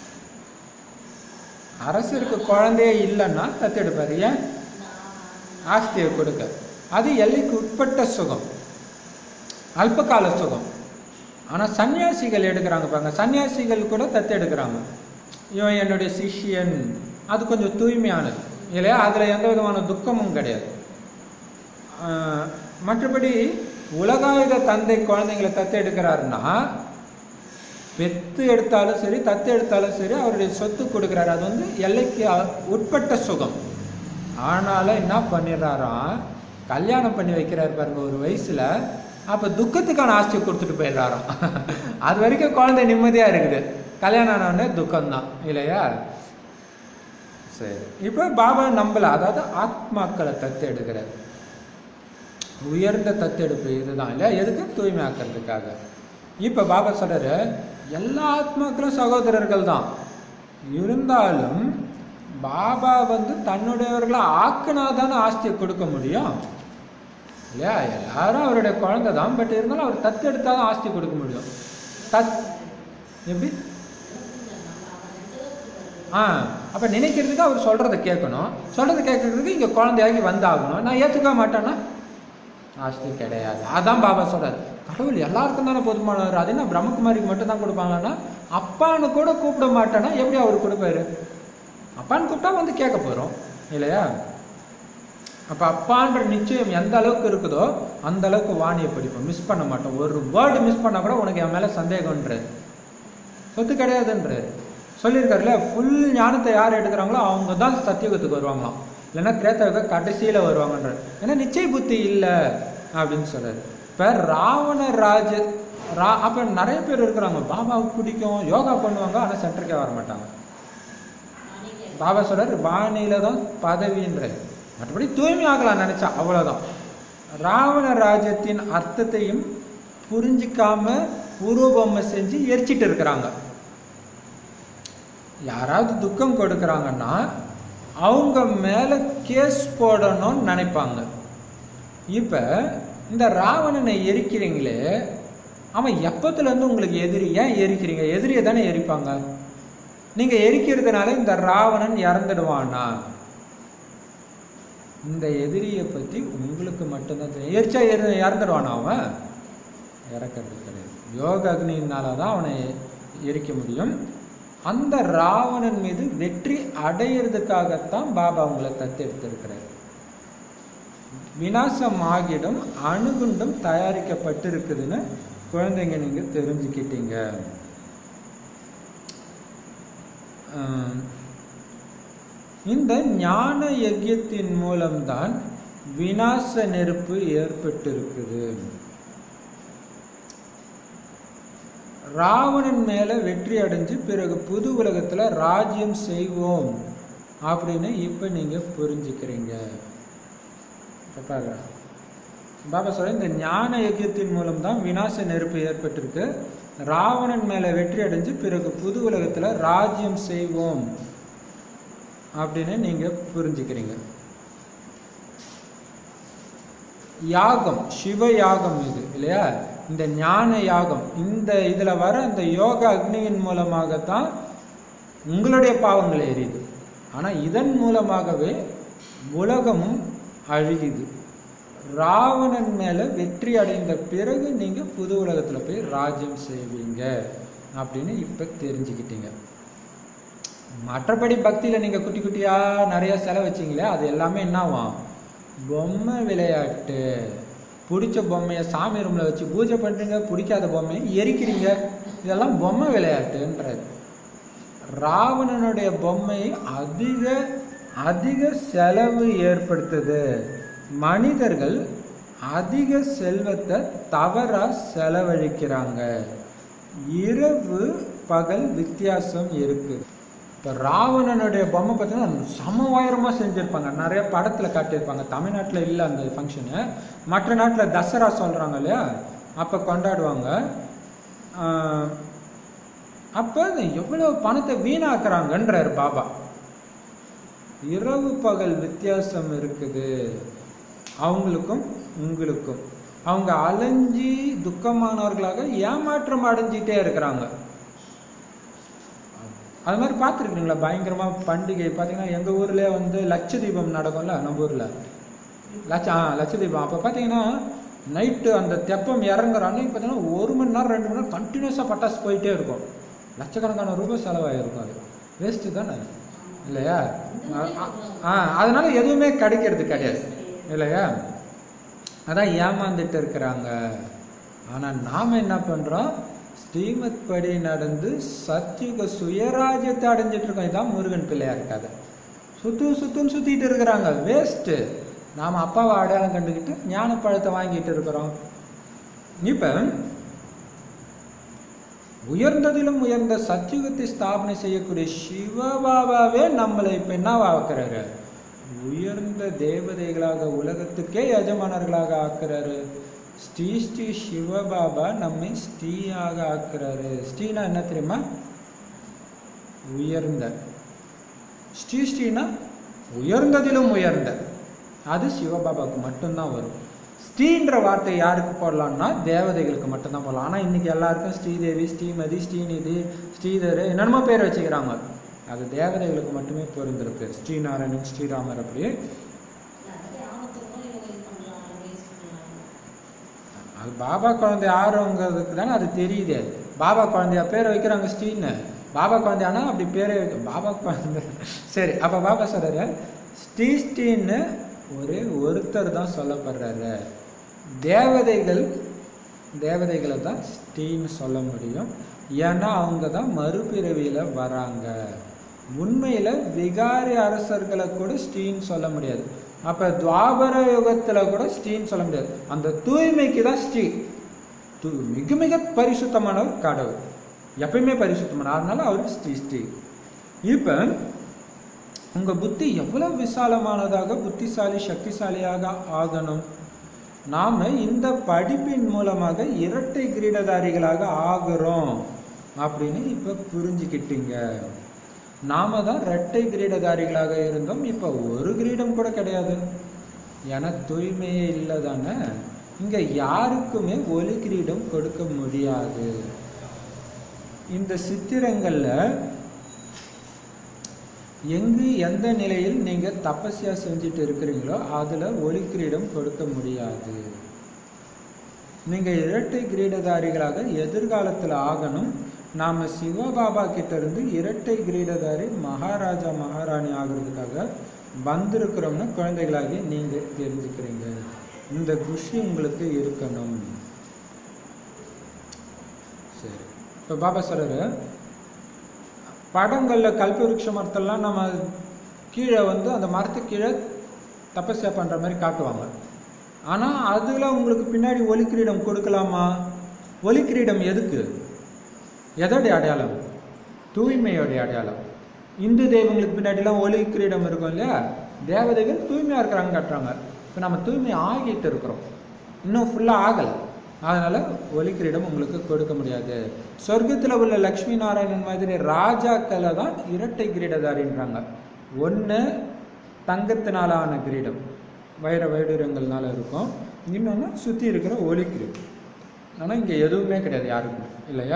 அரசருக்கு குழந்தையே இல்லைன்னா தத்தெடுப்பாரு ஏன் ஆஸ்தியை கொடுக்க அது எல்லைக்கு உட்பட்ட சுகம் அல்பகால சுகம் ஆனா சன்னியாசிகள் எடுக்கிறாங்க பாருங்க சன்னியாசிகள் கூட தத்து எடுக்கிறாங்க இவன் என்னுடைய சிஷ்யன் அது கொஞ்சம் தூய்மையானது இல்லையா அதுல எந்த விதமான துக்கமும் கிடையாது ஆஹ் மற்றபடி உலகாயுத தந்தை குழந்தைங்களை தத்து எடுக்கிறாருன்னா பெத்து எடுத்தாலும் சரி தத்து எடுத்தாலும் சரி அவருடைய சொத்து கொடுக்குறாரு அது வந்து எல்லைக்கு அ- உட்பட்ட சுகம் ஆனாலும் என்ன பண்ணிடுறாராம் கல்யாணம் பண்ணி வைக்கிறாரு பாருங்க ஒரு வயசுல அப்ப துக்கத்துக்கான ஆஸ்தியை கொடுத்துட்டு போயிடுறாராம் அது வரைக்கும் குழந்தை நிம்மதியா இருக்குது கல்யாணம் ஆன உடனே துக்கம்தான் இல்லையா சரி இப்போ பாபா நம்பல அதாவது ஆத்மாக்களை தத்து எடுக்கிறார் உயர்ந்த தத்தெடுப்பு இதுதான் இல்லையா எதுக்கு தூய்மையாக்கிறதுக்காக இப்ப பாபா சொல்றாரு எல்லா ஆத்மாக்களும் சகோதரர்கள் தான் இருந்தாலும் பாபா வந்து தன்னுடையவர்களை ஆக்குனாதானே ஆஸ்தியை கொடுக்க முடியும் இல்லையா எல்லாரும் அவருடைய குழந்தை தான் பட் இருந்தாலும் அவர் தத்தெடுத்தாதான் ஆஸ்தி கொடுக்க முடியும் தத் எப்படி ஆ அப்ப நினைக்கிறதுக்கு அவர் சொல்றதை கேட்கணும் சொல்றதை கேட்கறதுக்கு இங்க குழந்தையாகி வந்தாகணும் நான் ஏத்துக்க மாட்டேன்னா ஆஸ்தி கிடையாது அதான் பாபா சொல்றாரு கடவுள் எல்லாருக்கும் தானே போதுமானவர் அது என்ன பிரம்மகுமாரிக்கு மட்டும் தான் கொடுப்பாங்கன்னா அப்பான்னு கூட கூப்பிட மாட்டேன்னா எப்படி அவர் கொடுப்பாரு அப்பான்னு கூப்பிட்டா வந்து கேட்க போகிறோம் இல்லையா அப்போ அப்பான்ற நிச்சயம் எந்த அளவுக்கு இருக்குதோ அந்த அளவுக்கு வாணியை படிப்போம் மிஸ் பண்ண மாட்டோம் ஒரு வேர்டு மிஸ் பண்ணால் கூட உனக்கு என் மேலே சந்தேகம்ன்றாரு சொத்து கிடையாதுன்றாரு சொல்லியிருக்காருல்ல ஃபுல் ஞானத்தை யார் எடுக்கிறாங்களோ அவங்க தான் சத்தியுகத்துக்கு வருவாங்களாம் இல்லைன்னா திரேத்தாவுக்கு கடைசியில் வருவாங்கன்றார் ஏன்னா நிச்சய புத்தி இல்லை அப்படின்னு சொல்றாரு இப்போ ராவண ராஜ ரா அப்போ நிறைய பேர் இருக்கிறாங்க பாபாவுக்கு பிடிக்கும் யோகா பண்ணுவாங்க ஆனால் சென்டருக்கே வர மாட்டாங்க நானே கேட்கிறேன். பாபா சொல்றாரு வாணியில தான் பதவின்றாரு மற்றபடி தூய்மை ஆகலாம் நினைச்சா அவ்வளவுதான் ராவண ராஜ்யத்தின் அர்த்தத்தையும் புரிஞ்சிக்காம உருவபொம்மை செஞ்சு எரிச்சிட்டு இருக்கிறாங்க யாராவது துக்கம் கொடுக்கறாங்கன்னா அவங்க மேல கேஸ் போடணும்னு நினைப்பாங்க இப்ப இந்த ராவணனை எரிக்கிறீங்களே அவன் எப்பத்துல இருந்து உங்களுக்கு எதிரி ஏன் எரிக்கிறீங்க எதிரியை தானே எரிப்பாங்க நீங்க எரிக்கிறதுனால இந்த ராவணன் இறந்துடுவானா இந்த எதிரியை பத்தி உங்களுக்கு மட்டும்தான் தெரியும் எரிச்சா எரி இறந்துடுவானா அவன் இறக்கிறது கிடையாது யோக அக்னியினால தான் அவனை எ- எரிக்க முடியும் அந்த ராவணன் மீது வெற்றி அடையிறதுக்காகத்தான் பாபா உங்களை தத்தெடுத்திருக்கிறார் விநாசம் ஆகிடும் அணுகுண்டும் தயாரிக்கப்பட்டிருக்குதுன்னு குழந்தைங்க நீங்க தெரிஞ்சுக்கிட்டீங்க ஆம். இந்த ஞான யஜ்யத்தின் மூலம்தான் விநாச நெருப்பு ஏற்பட்டிருக்குது ராவணன் மேல வெற்றி அடைஞ்சு பிறகு புது உலகத்துல ராஜ்யம் செய்வோம் அப்படின்னு இப்ப நீங்க புரிஞ்சுக்கிறீங்க இப்ப பாருங்க. பாபா சொல்ற இந்த ஞான யஜ்யத்தின் மூலம் தான் விநாச நெருப்பு ஏற்பட்டிருக்கு ராவணன் மேல வெற்றி அடைஞ்சு பிறகு புது உலகத்துல ராஜ்யம் செய்வோம் அப்படின்னு நீங்க புரிஞ்சுக்கிறீங்க யாகம் சிவ யாகம் இது இல்லையா இந்த ஞான யாகம் இந்த இதுல வர இந்த யோக அக்னியின் மூலமாகத்தான் உங்களுடைய பாவங்கள் எரியுது ஆனா இதன் மூலமாகவே உலகமும் அழியுது ராவணன் மேல வெற்றி அடைந்த பிறகு நீங்க புது உலகத்துல போய் ராஜ்யம் செய்வீங்க அப்படின்னு இப்ப தெரிஞ்சுக்கிட்டீங்க மற்றபடி பக்தியில நீங்க குட்டி குட்டியா நிறைய செலவு வச்சீங்களே அது எல்லாமே என்னவாம் பொம்மை விளையாட்டு பிடிச்ச பொம்மையை சாமி ரூம்ல வச்சு பூஜை பண்றீங்க பிடிக்காத பொம்மையை எரிக்கிறீங்க இதெல்லாம் பொம்மை விளையாட்டுன்றது ராவணனுடைய பொம்மை அதிக அதிக செலவு ஏற்படுத்துது மனிதர்கள் அதிக செல்வத்தை தவறா செலவழிக்கிறாங்க இரவு பகல் வித்தியாசம் இருக்கு இப்போ ராவணனுடைய பொம்மை பார்த்தீங்கன்னா சம உயரமாக செஞ்சுருப்பாங்க நிறைய படத்தில் காட்டியிருப்பாங்க தமிழ்நாட்டில் இல்லை அந்த ஃபங்க்ஷனு மற்ற நாட்டில் தசரா சொல்கிறாங்க இல்லையா அப்போ கொண்டாடுவாங்க ஆஹ் அப்போ எவ்வளோ பணத்தை வீணாக்குறாங்கன்றார் பாபா இரவு பகல் வித்தியாசம் இருக்குது அவங்களுக்கும் உங்களுக்கும் அவங்க அலைஞ்சி துக்கமானவர்களாக ஏமாற்றம் அடைஞ்சிட்டே இருக்கிறாங்க அது மாதிரி பார்த்துருக்கீங்களா பயங்கரமா பண்டிகை பார்த்தீங்கன்னா எங்க ஊர்லயே வந்து லட்சதீபம் நடக்கும்ல நம்ம ஊர்ல லட்ச ஆ லட்சதீபம் அப்போ பார்த்தீங்கன்னா நைட்டு அந்த தெப்பம் இறங்குற அன்னைக்கு பார்த்தீங்கன்னா ஒரு மணி நேரம் ரெண்டு மணி நேரம் கண்டினியூஸாக பட்டாசு போயிட்டே இருக்கும் லட்சக்கணக்கான ரூபாய் செலவாயிருக்கும் அது வேஸ்ட்டு தானே இல்லையா ஆ, ஆ, ஆ அதனால எதுவுமே கிடைக்கிறது கிடையாது இல்லையா அதான் ஏமாந்துட்டு இருக்கிறாங்க ஆனா நாம என்ன பண்றோம் ஸ்ரீமத் படி நடந்து சத்தியுக சுயராஜ்யத்தை அடைஞ்சிட்டு இருக்கோம் இதான் முருகன் பிள்ளையார் கதை சுத்து சுத்துன்னு சுத்திட்டு இருக்கிறாங்க வேஸ்ட்டு நாம அப்பாவை அடையாளம் கண்டுக்கிட்டு ஞான பழத்தை வாங்கிட்டு இருக்கிறோம் இப்ப உயர்ந்ததிலும் உயர்ந்த சத்தியுகத்தை ஸ்தாபனை செய்யக்கூடிய சிவபாபாவே நம்மளை இப்ப என்னவாக்குறாரு உயர்ந்த தேவதைகளாக உலகத்துக்கே எஜமானர்களாக ஆக்குறாரு ஸ்ரீ ஸ்ரீ சிவபாபா நம்மை ஸ்ரீயாக ஆக்குறாரு ஸ்ரீனா என்ன தெரியுமா உயர்ந்த ஸ்ரீ ஸ்ரீனா உயர்ந்ததிலும் உயர்ந்த அது சிவபாபாவுக்கு மட்டும்தான் வரும் ஸ்ரீன்ற வார்த்தை யாருக்கு போடலாம்னா தேவதைகளுக்கு மட்டும்தான் போடலாம் ஆனால் இன்னைக்கு எல்லாருக்கும் ஸ்ரீதேவி ஸ்ரீமதி ஸ்ரீநிதி ஸ்ரீதர் என்னென்னமோ பேர் வச்சுக்கிறாங்க அது தேவதைகளுக்கு மட்டுமே பொருந்திருக்கு ஸ்ரீநாராயணன் ஸ்ரீராமர் அப்படி நிறைய ஆபத்துக்கும் இவங்க இது பண்ணலாம் வேஸ்ட் பண்ணலாம் அது பாபா குழந்தை யாருங்கிறதுக்கு தானே அது தெரியுது பாபா குழந்தையா பேர் வைக்கிறாங்க ஸ்ரீன்னு பாபாக்கு வந்து ஆனால் அப்படி பேரே வைக்க- பாபாக்கு வந்து சரி அப்போ பாபா சொல்கிறாரு ஸ்ரீ ஸ்ரீன்னு ஒரே ஒருத்தர் தான் சொல்லப்படுறாரு தேவதைகள் தேவதைகளை தான் ஸ்ரீன்னு சொல்ல முடியும் ஏன்னா அவங்க தான் மறுபிறவியில் வராங்க உண்மையில் விகாரி அரசர்களை கூட ஸ்ரீன்னு சொல்ல முடியாது அப்போ துவாபர யுகத்தில் கூட ஸ்ரீன்னு சொல்ல முடியாது அந்த தூய்மைக்கு தான் ஸ்ரீ து- மிக மிக பரிசுத்தமானவர் கடவுள் எப்பயுமே பரிசுத்தமான அதனால அவருக்கு ஸ்ரீ ஸ்ரீ இப்போ உங்கள் புத்தி எவ்வளோ விசாலமானதாக புத்திசாலி சக்திசாலியாக ஆகணும் நாம் இந்த படிப்பின் மூலமாக இரட்டை கிரீடதாரிகளாக ஆகிறோம் அப்படின்னு இப்போ புரிஞ்சுக்கிட்டீங்க நாம தான் இரட்டை கிரீடதாரிகளாக இருந்தோம் இப்போ ஒரு கிரீடம் கூட கிடையாது ஏன்னா தூய்மையே இல்லை தானே இங்கே யாருக்குமே ஒலி கிரீடம் கொடுக்க முடியாது இந்த சித்திரங்களில் எங்கு எந்த நிலையில் நீங்கள் தபஸ்யா செஞ்சுட்டு இருக்கிறீங்களோ அதில் ஒளி கிரீடம் கொடுக்க முடியாது நீங்கள் இரட்டை கிரீடதாரிகளாக எதிர்காலத்தில் ஆகணும் நாம் சிவபாபா கிட்ட இருந்து இரட்டை கிரீடதாரி மகாராஜா மகாராணி ஆகிறதுக்காக வந்திருக்கிறோம்னு குழந்தைகளாகி நீங்கள் தெரிஞ்சுக்கிறீங்க இந்த குஷி உங்களுக்கு இருக்கணும் சரி இப்போ பாபா சொல்றாரு படங்களில் கல்பவருஷ மரத்தெல்லாம் நம்ம கீழே வந்து அந்த மரத்துக்கு கீழே தபஸ்யா பண்ணுற மாதிரி காட்டுவாங்க ஆனால் அதில் உங்களுக்கு பின்னாடி ஒலி கிரீடம் கொடுக்கலாமா ஒலி கிரீடம் எதுக்கு எதோடைய அடையாளம் தூய்மையோடைய அடையாளம் இந்து தெய்வங்களுக்கு பின்னாடிலாம் ஒலி கிரீடம் இருக்கும் இல்லையா தேவதைகள் தூய்மையாக இருக்கிறாங்க காட்டுறாங்க இப்போ நம்ம தூய்மை ஆகிட்டு இருக்கிறோம் இன்னும் ஃபுல்லாக ஆகலை அதனால் ஒலி கிரீடம் உங்களுக்கு கொடுக்க முடியாது சொர்க்கத்தில் உள்ள லக்ஷ்மி நாராயணன் மாதிரி ராஜாக்களை தான் இரட்டை கிரீடதாரின்றாங்க ஒன்று தங்கத்தினால ஆன கிரீடம் வைர வைடூரியங்கள்னால இருக்கும் இன்னொன்று சுற்றி இருக்கிற ஒலி கிரீடம் ஆனால் இங்கே எதுவுமே கிடையாது யாருக்கும் இல்லையா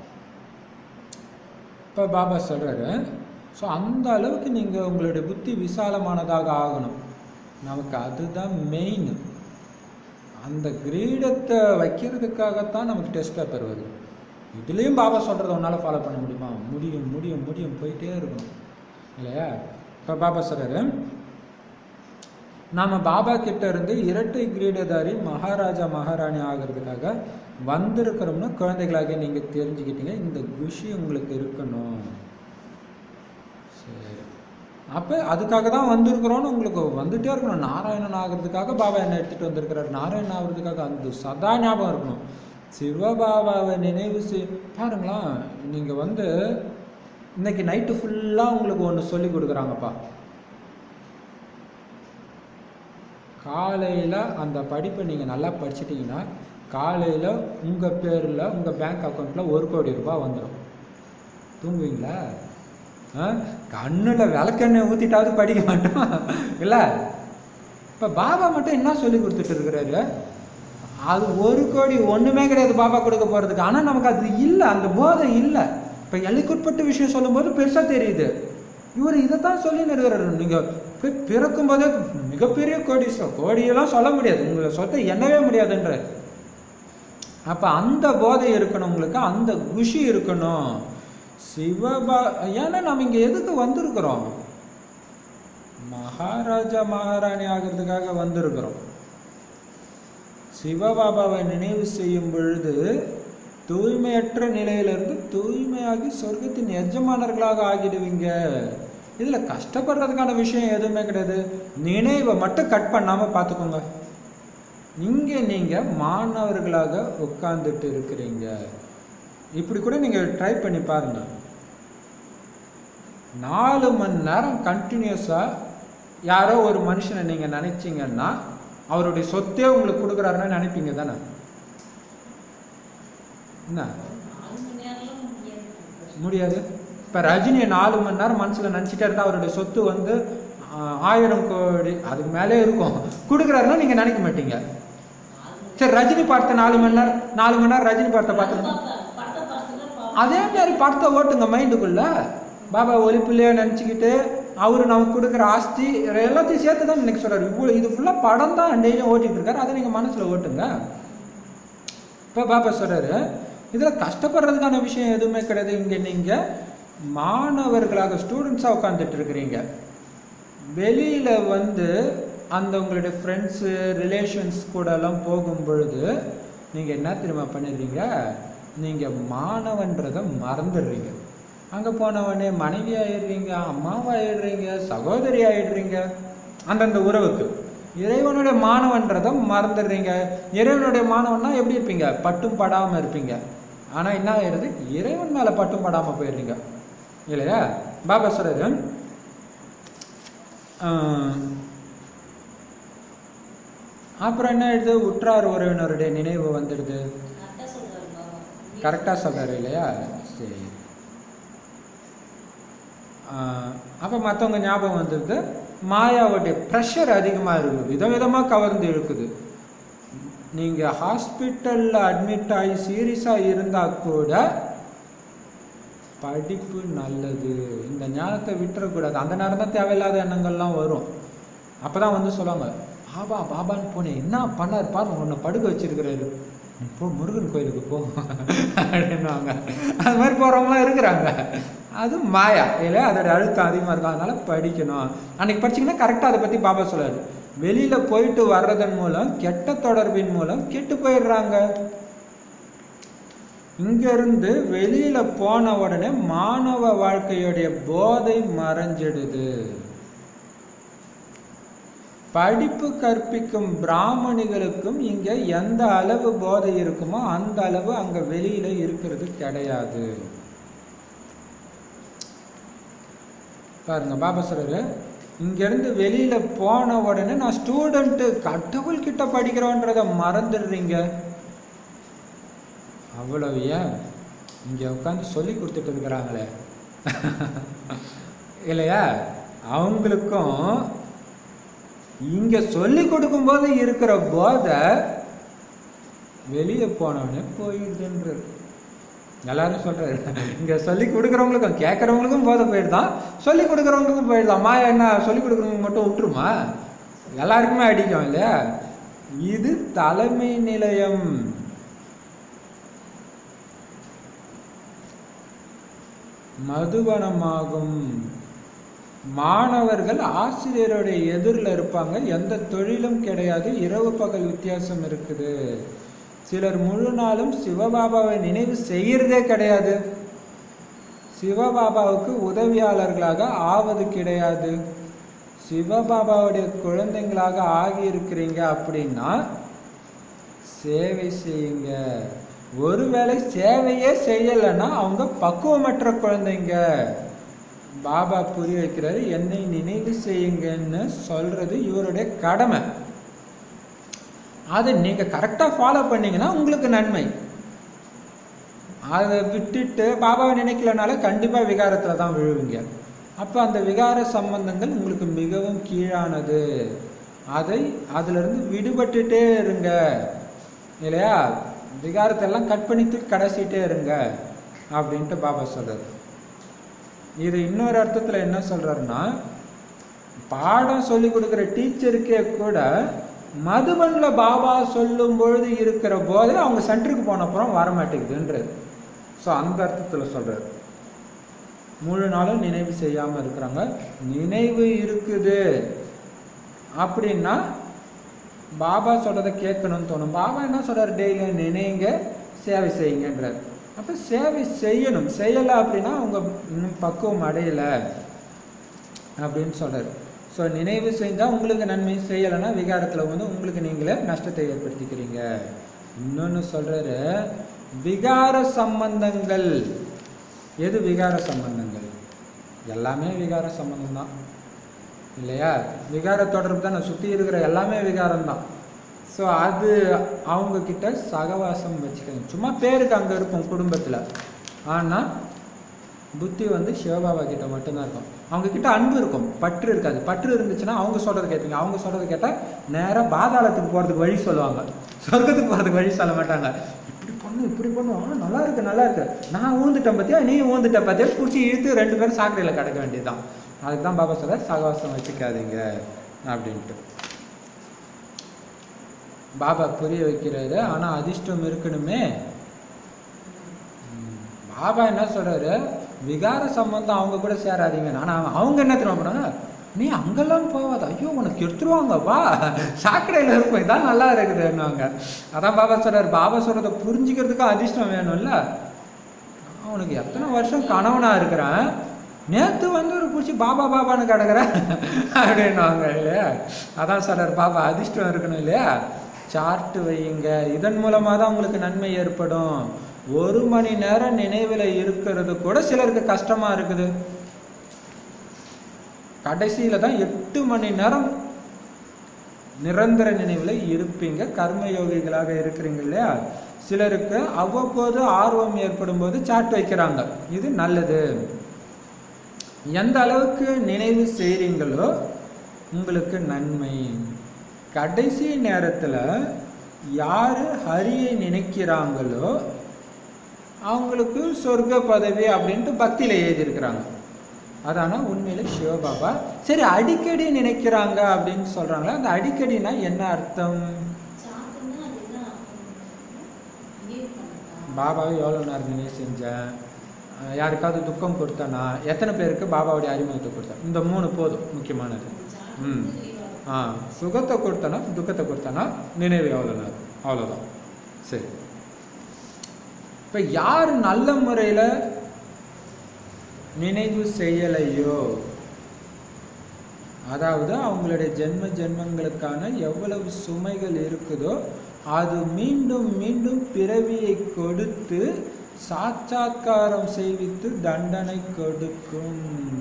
இப்போ பாபா சொல்கிறாரு ஸோ அந்த அளவுக்கு நீங்கள் உங்களுடைய புத்தி விசாலமானதாக ஆகணும் நமக்கு அதுதான் மெயின் அந்த கிரீடத்தை வைக்கிறதுக்காகத்தான் நமக்கு டெஸ்ட் பேப்பர் வருது இதுலேயும் பாபா சொல்கிறத உன்னால் ஃபாலோ பண்ண முடியுமா முடியும் முடியும் முடியும் போயிட்டே இருக்கணும் இல்லையா இப்போ பாபா சொல்கிறாரு நாம் பாபா கிட்ட இருந்து இரட்டை கிரீடதாரி மகாராஜா மகாராணி ஆகிறதுக்காக வந்திருக்கிறோம்னு குழந்தைகளாக நீங்கள் தெரிஞ்சுக்கிட்டீங்க இந்த குஷி உங்களுக்கு இருக்கணும் சரி அப்போ அதுக்காக தான் வந்திருக்கிறோன்னு உங்களுக்கு வந்துட்டே இருக்கணும் நாராயணன் ஆகிறதுக்காக பாபா என்ன எடுத்துகிட்டு வந்திருக்கிறார் நாராயணன் ஆகிறதுக்காக அந்த சதா ஞாபகம் இருக்கணும் சிவபாபாவை நினைவு செய் பாருங்களேன் நீங்கள் வந்து இன்னைக்கு நைட்டு ஃபுல்லாக உங்களுக்கு ஒன்று சொல்லி கொடுக்குறாங்கப்பா காலையில் அந்த படிப்பை நீங்கள் நல்லா படிச்சிட்டிங்கன்னா காலையில் உங்கள் பேரில் உங்கள் பேங்க் அக்கௌண்ட்டில் ஒரு கோடி ரூபாய் வந்துடும் தூங்குவீங்களா ஆ கண்ணில் விளக்கெண்ணெய் ஊற்றிட்டாவது படிக்க மாட்டோம் இல்லை இப்போ பாபா மட்டும் என்ன சொல்லி கொடுத்துட்டு இருக்கிறாரு அது ஒரு கோடி ஒன்றுமே கிடையாது பாபா கொடுக்க போகிறதுக்கு ஆனால் நமக்கு அது இல்லை அந்த போதை இல்லை இப்போ எல்லைக்குட்பட்ட விஷயம் சொல்லும்போது பெருசாக தெரியுது இவர் இதைத்தான் சொல்லின்னு இருக்கிறாரு நீங்கள் போய் பிறக்கும் போதே மிகப்பெரிய கோடி கோடியெல்லாம் சொல்ல முடியாது உங்களை சொத்தை எண்ணவே முடியாதுன்ற அப்போ அந்த போதை இருக்கணும் உங்களுக்கு அந்த குஷி இருக்கணும் சிவபா ஏன்னா நம்ம இங்கே எதுக்கு வந்திருக்கிறோம் மகாராஜா மகாராணி ஆகிறதுக்காக வந்திருக்கிறோம் சிவபாபாவை நினைவு செய்யும் பொழுது தூய்மையற்ற நிலையிலிருந்து தூய்மையாகி சொர்க்கத்தின் எஜமானர்களாக ஆகிடுவீங்க இதில் கஷ்டப்படுறதுக்கான விஷயம் எதுவுமே கிடையாது நினைவை மட்டும் கட் பண்ணாமல் பார்த்துக்கோங்க இங்கே நீங்கள் மாணவர்களாக உட்கார்ந்துட்டு இருக்கிறீங்க இப்படி கூட நீங்கள் ட்ரை பண்ணி பாருங்க நாலு மணி நேரம் கண்டினியூஸாக யாரோ ஒரு மனுஷனை நீங்கள் நினைச்சீங்கன்னா அவருடைய சொத்தே உங்களுக்கு கொடுக்குறாருன்னு நினைப்பீங்க தானே என்ன நாலு மணி நேரம்லாம் முடியாது முடியாது இப்போ ரஜினியை நாலு மணி நேரம் மனசில் நினச்சிட்டே இருந்தால் அவருடைய சொத்து வந்து ஆஹ், ஆயிரம் கோடி அதுக்கு மேலே இருக்கும் கொடுக்குறாருன்னா நீங்கள் நினைக்க மாட்டீங்க சரி ரஜினி படத்தை நாலு மணி நேரம் நாலு மணி நேரம் ரஜினி படத்தை பார்த்து படத்தை பார்த்துட்டு அதே மாதிரி படத்தை ஓட்டுங்க மைண்டுக்குள்ள பாபா ஒலிப்புலையே நினச்சிக்கிட்டு அவரு நமக்கு கொடுக்குற ஆஸ்தி எல்லாத்தையும் சேர்த்து தான் இன்னைக்கு சொல்றாரு இவ்வளோ இது ஃபுல்லாக படம் தான் டெய்லியும் ஓட்டிட்டு இருக்காரு அதை நீங்கள் மனசில் ஓட்டுங்க இப்போ பாபா சொல்றாரு இதில் கஷ்டப்படுறதுக்கான விஷயம் எதுவுமே கிடையாது இங்கே நீங்கள் மாணவர்களாக ஸ்டூடெண்ட்ஸாக உட்காந்துட்டு இருக்கிறீங்க வெளியில வந்து அந்த உங்களுடைய ஃப்ரெண்ட்ஸு ரிலேஷன்ஸ் கூட எல்லாம் போகும் பொழுது நீங்க என்ன தெரியுமா பண்ணிடுறீங்க நீங்க மாணவன்றதை மறந்துடுறீங்க அங்க போன உடனே மனைவி ஆயிடுறீங்க அம்மாவாயிடுறீங்க சகோதரி ஆயிடுறீங்க அந்தந்த உறவுக்கு இறைவனுடைய மாணவன்றதை மறந்துடுறீங்க இறைவனுடைய மாணவன்னா எப்படி இருப்பீங்க பட்டும் படாம இருப்பீங்க ஆனா என்ன ஆயிடுது இறைவன் மேல பட்டும் படாம போயிடுறீங்க இல்லையா பாபா சொல்றது ஆஹ், அப்புறம் என்ன ஆயிடுது உற்றார் உறவினருடைய நினைவு வந்துடுது கரெக்டா சொல்றாரு பாபா கரெக்டாக சொல்றாரு இல்லையா சரி அப்போ மற்றவங்க ஞாபகம் வந்துடுது மாயாவுடைய ப்ரெஷர் அதிகமாக இருக்குது விதவிதமாக கவர்ந்து இழுக்குது நீங்கள் ஹாஸ்பிட்டலில் அட்மிட் ஆகி சீரியஸாக இருந்தால் கூட படிப்பு நல்லது இந்த ஞானத்தை விட்டுறக்கூடாது அந்த நேரம் தான் தேவையில்லாத எண்ணங்கள்லாம் வரும் அப்பதான் வந்து சொல்லுவாங்க பாபா பாபான்னு போனேன் என்ன பண்ணார் பாரு உன்னை படுக்க வச்சிருக்கிறாரு நீ போ முருகன் கோயிலுக்கு போ அப்படின்னுவாங்க அது மாதிரி போறவங்களாம் இருக்கிறாங்க அது மாயா இல்லையா அதோட அழுத்தம் அதிகமாக இருக்கும் அதனால படிக்கணும் அன்னைக்கு படிச்சீங்கன்னா கரெக்டாக அதை பற்றி பாபா சொல்றாரு வெளியில போயிட்டு வர்றதன் மூலம் கெட்ட தொடர்பின் மூலம் கெட்டு போயிடுறாங்க இங்க இருந்து வெளியில போன உடனே மாணவ வாழ்க்கையுடைய போதை மறைஞ்சிடுது படிப்பு கற்பிக்கும் பிராமணிகளுக்கும் இங்க எந்த அளவு போதை இருக்குமோ அந்த அளவு அங்க வெளியில இருக்கிறது கிடையாது பாருங்க பாபா சொல்றாரு இங்க இருந்து வெளியில போன உடனே நான் ஸ்டூடெண்ட் கடவுள் கிட்ட படிக்கிறோன்றத மறந்துடுறீங்க அவ்வளவு ஏன் இங்க உட்காந்து சொல்லி கொடுத்துட்டு இருக்கிறாங்களே இல்லையா அவங்களுக்கும் இங்க சொல்லி கொடுக்கும்போது இருக்கிற போதை வெளியே போனவனே போயிடுதுன்றது எல்லாரும் சொல்றாரு இங்க சொல்லி கொடுக்குறவங்களுக்கும் கேட்கறவங்களுக்கும் போதை போயிடுதான் சொல்லி கொடுக்குறவங்களுக்கும் போயிடலாம் மாயா என்ன சொல்லி கொடுக்குறவங்க மட்டும் விட்டுருமா எல்லாருக்குமே அடிக்கும் இல்லையா இது தலைமை நிலையம் மதுவனமாகும் மாணவர்கள் ஆசிரியருடைய எதிரில் இருப்பாங்க எந்த தொழிலும் கிடையாது இரவு பகல் வித்தியாசம் இருக்குது சிலர் முழு நாளும் சிவபாபாவை நினைவு செய்யறதே கிடையாது சிவபாபாவுக்கு உதவியாளர்களாக ஆவது கிடையாது சிவபாபாவுடைய குழந்தைங்களாக ஆகி இருக்கிறீங்க அப்படின்னா சேவை செய்யுங்க ஒருவேளை சேவையே செய்யலைன்னா அவங்க பக்குவமற்ற குழந்தைங்க பாபா புரிய வைக்கிறாரு என்னை நினைவு செய்யுங்கன்னு சொல்றது இவருடைய கடமை அதை நீங்க கரெக்டா ஃபாலோ பண்ணீங்கன்னா உங்களுக்கு நன்மை அதை விட்டுட்டு பாபாவை நினைக்கலனால கண்டிப்பா விகாரத்துல தான் விழுவீங்க அப்ப அந்த விகார சம்பந்தங்கள் உங்களுக்கு மிகவும் கீழானது அதை அதுல இருந்து விடுபட்டுட்டே இருங்க இல்லையா விகாரத்தை எல்லாம் கட் பண்ணிட்டு கடைசிட்டே இருங்க அப்படின்ட்டு பாபா சொல்றாரு இது இன்னொரு அர்த்தத்துல என்ன சொல்றாருன்னா பாடம் சொல்லி கொடுக்குற டீச்சருக்கே கூட மதுபன்ல பாபா சொல்லும் பொழுது இருக்கிற போதே அவங்க சென்டருக்கு போன அப்புறம் வர மாட்டேங்குதுன்றது ஸோ அந்த அர்த்தத்துல சொல்றாரு முழு நாளும் நினைவு செய்யாம இருக்கிறாங்க நினைவு இருக்குது அப்படின்னா பாபா சொல்றதை கேட்கணும்னு தோணும் பாபா என்ன சொல்றாரு டெய்லி நினைங்க சேவை செய்யுங்கன்றார் அப்ப சேவை செய்யணும் செய்யலை அப்படின்னா அவங்க இன்னும் பக்குவம் அடையல அப்படின்னு சொல்றாரு ஸோ நினைவு செஞ்சா உங்களுக்கு நன்மை செய்யலைன்னா விகாரத்துல வந்து உங்களுக்கு நீங்களே நஷ்டத்தை ஏற்படுத்திக்கிறீங்க இன்னொன்னு சொல்றாரு விகார சம்பந்தங்கள் எது விகார சம்பந்தங்கள் எல்லாமே விகார சம்பந்தம் தான் இல்லையா விகார தொடர்பு தான் நான் சுற்றி இருக்கிற எல்லாமே விகாரம் தான் ஸோ அது அவங்க கிட்ட சகவாசம் வச்சுக்கணும் சும்மா பேருக்கு அங்கே இருக்கும் குடும்பத்தில் ஆனால் புத்தி வந்து சிவபாபா கிட்ட மட்டும்தான் இருக்கும் அவங்க கிட்ட அன்பு இருக்கும் பற்று இருக்காது பற்று இருந்துச்சுன்னா அவங்க சொல்றது கேட்பீங்க அவங்க சொல்றது கேட்டால் நேராக பாதாளத்துக்கு போகிறதுக்கு வழி சொல்லுவாங்க சொர்க்கத்துக்கு போகிறதுக்கு வழி சொல்ல மாட்டாங்க இப்படி பண்ணு இப்படி பண்ணு ஆ நல்லா இருக்கு நல்லா இருக்கு நான் ஊந்துட்டேன் பார்த்தியா நீ ஊந்துட்ட பார்த்தியா பிடிச்சி இழுத்து ரெண்டு பேரும் சாக்கடையில் கிடக்க வேண்டியதுதான் அதுக்கு தான் பாபா சொல்ற சகவாசம் வச்சுக்காதீங்க அப்படின்ட்டு பாபா புரிய வைக்கிறாரு ஆனால் அதிர்ஷ்டம் இருக்கணுமே ம், பாபா என்ன சொல்றாரு விகார சம்பந்தம் அவங்க கூட சேராதீங்க ஆனால் அவங்க என்ன தெரியுமா பண்ணாங்க நீ அங்கெல்லாம் போகாத ஐயோ உனக்கு எடுத்துருவாங்க வா சாக்கடையில் இருக்கும் இதான் நல்லா இருக்குதுன்னுவாங்க அதான் பாபா சொல்றாரு பாபா சொல்றதை புரிஞ்சுக்கிறதுக்கு அதிர்ஷ்டம் வேணும்ல அவனுக்கு எத்தனை வருஷம் கணவனா இருக்கிறேன் நேத்து வந்து ஒரு பிடிச்சி பாபா பாபான்னு கிடக்குறேன் அப்படின்னுவாங்க இல்லையா அதான் சொல்றாரு பாபா அதிர்ஷ்டம் இருக்கணும் இல்லையா சார்ட் வையுங்க இதன் மூலமா தான் உங்களுக்கு நன்மை ஏற்படும் ஒரு மணி நேரம் நினைவில் இருக்கிறது கூட சிலருக்கு கஷ்டமா இருக்குது கடைசியில தான் எட்டு மணி நேரம் நிரந்தர நினைவில் இருப்பீங்க கர்மயோகிகளாக இருக்கிறீங்க இல்லையா சிலருக்கு அவ்வப்போது ஆர்வம் ஏற்படும் போது சாட் வைக்கிறாங்க இது நல்லது எந்த அளவுக்கு நினைவு செய்றீங்களோ உங்களுக்கு நன்மை கடைசி நேரத்துல யாரு ஹரியை நினைக்கிறாங்களோ அவங்களுக்கு சொர்க்க பதவி அப்படின்ட்டு பக்தியில எழுதியிருக்கிறாங்க அதானா உண்மையில சிவபாபா சரி அடிக்கடி நினைக்கிறாங்க அப்படின்னு சொல்றாங்களா அந்த அடிக்கடினா என்ன அர்த்தம் சாப்பிட்டுன்னா அது என்ன நினைவு பண்ணதா பாபாவை எவ்வளோ நேரம் நினைவு செஞ்சேன் அஹ் யாருக்காவது துக்கம் கொடுத்தனா எத்தனை பேருக்கு பாபாவுடைய அறிமுகத்தை கொடுத்தேன் இந்த மூணு போதும் முக்கியமானது ம். ஆ சுகத்தை கொடுத்தனா துக்கத்தை கொடுத்தனா நினைவு எவ்வளோ நேரம் அவ்வளோதான் சரி இப்போ யார் நல்ல முறையில் நினைவு செய்யலையோ அதாவது அவங்களுடைய ஜென்ம ஜென்மங்களுக்கான எவ்வளவு சுமைகள் இருக்குதோ அது மீண்டும் மீண்டும் பிறவியை கொடுத்து சாட்சாத்காரம் செய்வித்து தண்டனை கொடுக்கும்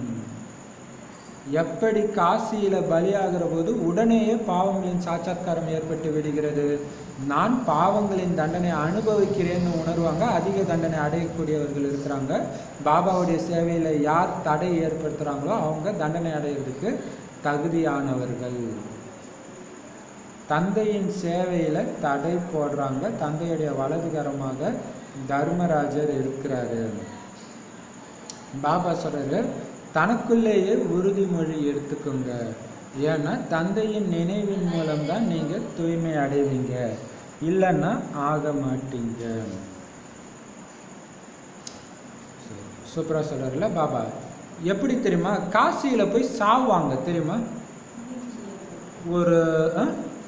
எப்படி காசியில பலியாகிற போது உடனேயே பாவங்களின் சாட்சாத்காரம் ஏற்பட்டு விடுகிறது நான் பாவங்களின் தண்டனை அனுபவிக்கிறேன்னு உணர்வாங்க அதிக தண்டனை அடையக்கூடியவர்கள் இருக்கிறாங்க பாபாவுடைய சேவையில யார் தடை ஏற்படுத்துறாங்களோ அவங்க தண்டனை அடையிறதுக்கு தகுதியானவர்கள் தந்தையின் சேவையில தடை போடுறாங்க தந்தையுடைய வலதுகரமாக தர்மராஜர் இருக்கிறாரு பாபா சொல்றாரு தனக்குள்ளேயே உறுதிமொழி எடுத்துக்கோங்க ஏன்னா தந்தையின் நினைவின் மூலம்தான் நீங்க தூய்மை அடைவீங்க இல்லைன்னா ஆக மாட்டீங்க சரி. சூப்பரா சொல்றாருல பாபா எப்படி தெரியுமா காசியில போய் சாவாங்க தெரியுமா ஒரு ஆ?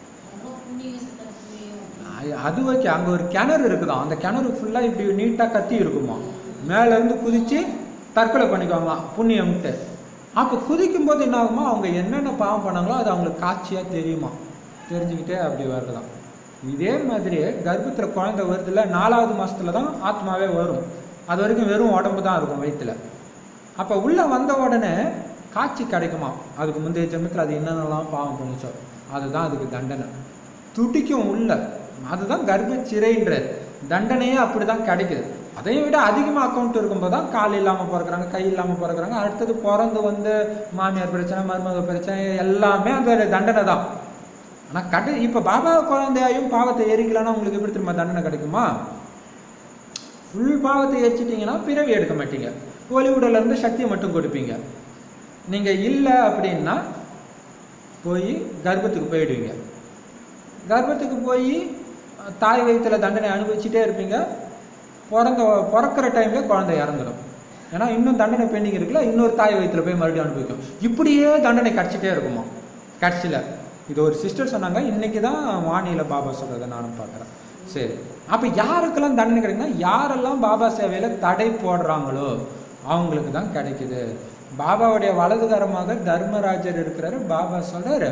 அ- அது ஓகே அங்கே ஒரு கிணறு இருக்குதாம் அந்த கிணறு ஃபுல்லாக இப்படி நீட்டாக கத்தி இருக்குமா மேலேருந்து குதிச்சு தற்கொலை பண்ணிக்குவாங்களாம் புண்ணியம்ட்டு அப்போ குதிக்கும் போது என்ன ஆகுமா அவங்க என்னென்ன பாவம் பண்ணாங்களோ அது அவங்களுக்கு காட்சியாக தெரியுமா தெரிஞ்சுக்கிட்டே அப்படி வருதுதான் இதே மாதிரி கர்ப்பத்தில் குழந்தை வருதுல நாலாவது மாசத்துல தான் ஆத்மாவே வரும் அது வரைக்கும் வெறும் உடம்பு தான் இருக்கும் வயிற்றுல அப்போ உள்ளே வந்த உடனே காட்சி கிடைக்குமா அதுக்கு முந்தைய ஜென்மத்தில் அது என்னென்னலாம் பாவம் பண்ணிச்சோ அதுதான் அதுக்கு தண்டனை துடிக்கும் உள்ள அதுதான் கர்ப்ப சிறைன்ற தண்டனையே அப்படிதான் கிடைக்குது அதையும் விட அதிகமாக அக்கௌண்ட் இருக்கும்போது தான் கால் இல்லாமல் பிறக்கிறாங்க கை இல்லாமல் பிறக்கிறாங்க அடுத்தது பிறந்து வந்து மாமியார் பிரச்சனை மருமக பிரச்சனை எல்லாமே அந்த தண்டனை தான் ஆனால் கடை இப்போ பாபா குழந்தையாயும் பாவத்தை எரிக்கலன்னா உங்களுக்கு எப்படி திரும்ப தண்டனை கிடைக்குமா ஃபுல் பாவத்தை எரிச்சிட்டிங்கன்னா பிறவி எடுக்க மாட்டீங்க ஒளிவுடல இருந்து சக்தியை மட்டும் கொடுப்பீங்க நீங்க இல்லை அப்படின்னா போய் கர்ப்பத்துக்கு போயிடுவீங்க கர்ப்பத்துக்கு போய் அஹ், தாய் வயிற்றுல தண்டனை அனுபவிச்சுட்டே இருப்பீங்க பிறந்த பிறக்கிற டைம்ல குழந்தை இறந்துடும் ஏன்னா இன்னும் தண்டனை பெண்டிங் இருக்குல்ல இன்னொரு தாய் வயிற்றுல போய் மறுபடியும் அனுபவிக்கும் இப்படியே தண்டனை கிடைச்சிட்டே இருக்குமா கடைசியில் இது ஒரு சிஸ்டர் சொன்னாங்க இன்னைக்கு தான் வாணியில பாபா சொல்றதை நானும் பார்க்குறேன் சரி அப்போ யாருக்கெல்லாம் தண்டனை கிடைக்குன்னா யாரெல்லாம் பாபா சேவையில தடை போடுறாங்களோ அவங்களுக்கு தான் கிடைக்குது பாபாவுடைய வலதுகரமாக தர்மராஜர் இருக்கிறாரு பாபா சொல்றாரு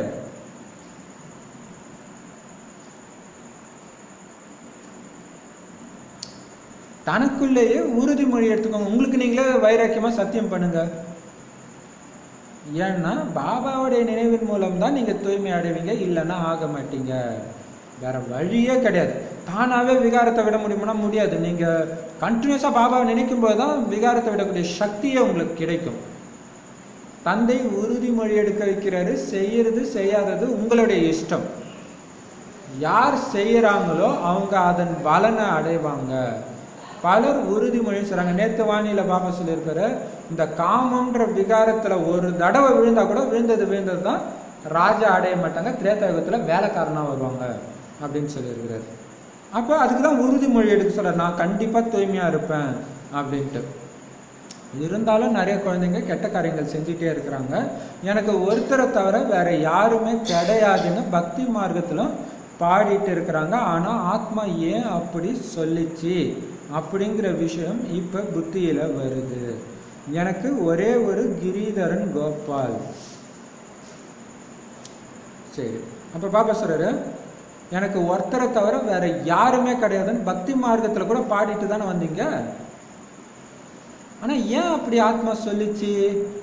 தனக்குள்ளேயே உறுதிமொழி எடுத்துக்கோங்க உங்களுக்கு நீங்களே வைராக்கியமா சத்தியம் பண்ணுங்க ஏன்னா பாபாவுடைய நினைவின் மூலம் தான் நீங்க தூய்மை அடைவீங்க இல்லைன்னா ஆக மாட்டீங்க வேற வழியே கிடையாது தானாவே விகாரத்தை விட முடியுமானா முடியாது நீங்க கண்டினியூஸா பாபாவை நினைக்கும் போது தான் விகாரத்தை விடக்கூடிய சக்தியே உங்களுக்கு கிடைக்கும் தந்தை உறுதிமொழி எடுக்க வைக்கிறாரு செய்யறது செய்யாதது உங்களுடைய இஷ்டம் யார் செய்யறாங்களோ அவங்க அதன் பலனை அடைவாங்க பலர் உறுதிமொழி சொல்றாங்க நேத்து வாணியில பாபா சொல்லியிருக்காரு இந்த காமம்ன்ற விகாரத்துல ஒரு தடவை விழுந்தா கூட விழுந்தது விழுந்தது தான் ராஜா அடைய மாட்டாங்க திரேதாயுகத்துல வேலைக்காரனா வருவாங்க அப்படின்னு சொல்லியிருக்கிறாரு அப்போ அதுக்கு தான் உறுதிமொழி எடுக்க சொல்றாரு நான் கண்டிப்பா தூய்மையா இருப்பேன் அப்படின்ட்டு இருந்தாலும் நிறைய குழந்தைங்க கெட்ட காரியங்கள் செஞ்சுட்டே இருக்கிறாங்க எனக்கு ஒருத்தரை தவிர வேற யாருமே கிடையாதுன்னு பக்தி மார்க்கத்திலும் பாடிட்டு இருக்கிறாங்க ஆனால் ஆத்மா ஏன் அப்படி சொல்லிச்சு அப்படிங்கிற விஷயம் இப்போ புத்தியில் வருது எனக்கு ஒரே ஒரு கிரிதரன் கோபால் சரி அப்போ பாப்பா சொல்றாரு எனக்கு ஒருத்தரை தவிர வேற யாருமே கிடையாதுன்னு பக்தி மார்க்கத்தில் கூட பாடிட்டு தானே வந்தீங்க ஆனா ஏன் அப்படி ஆத்மா சொல்லிச்சு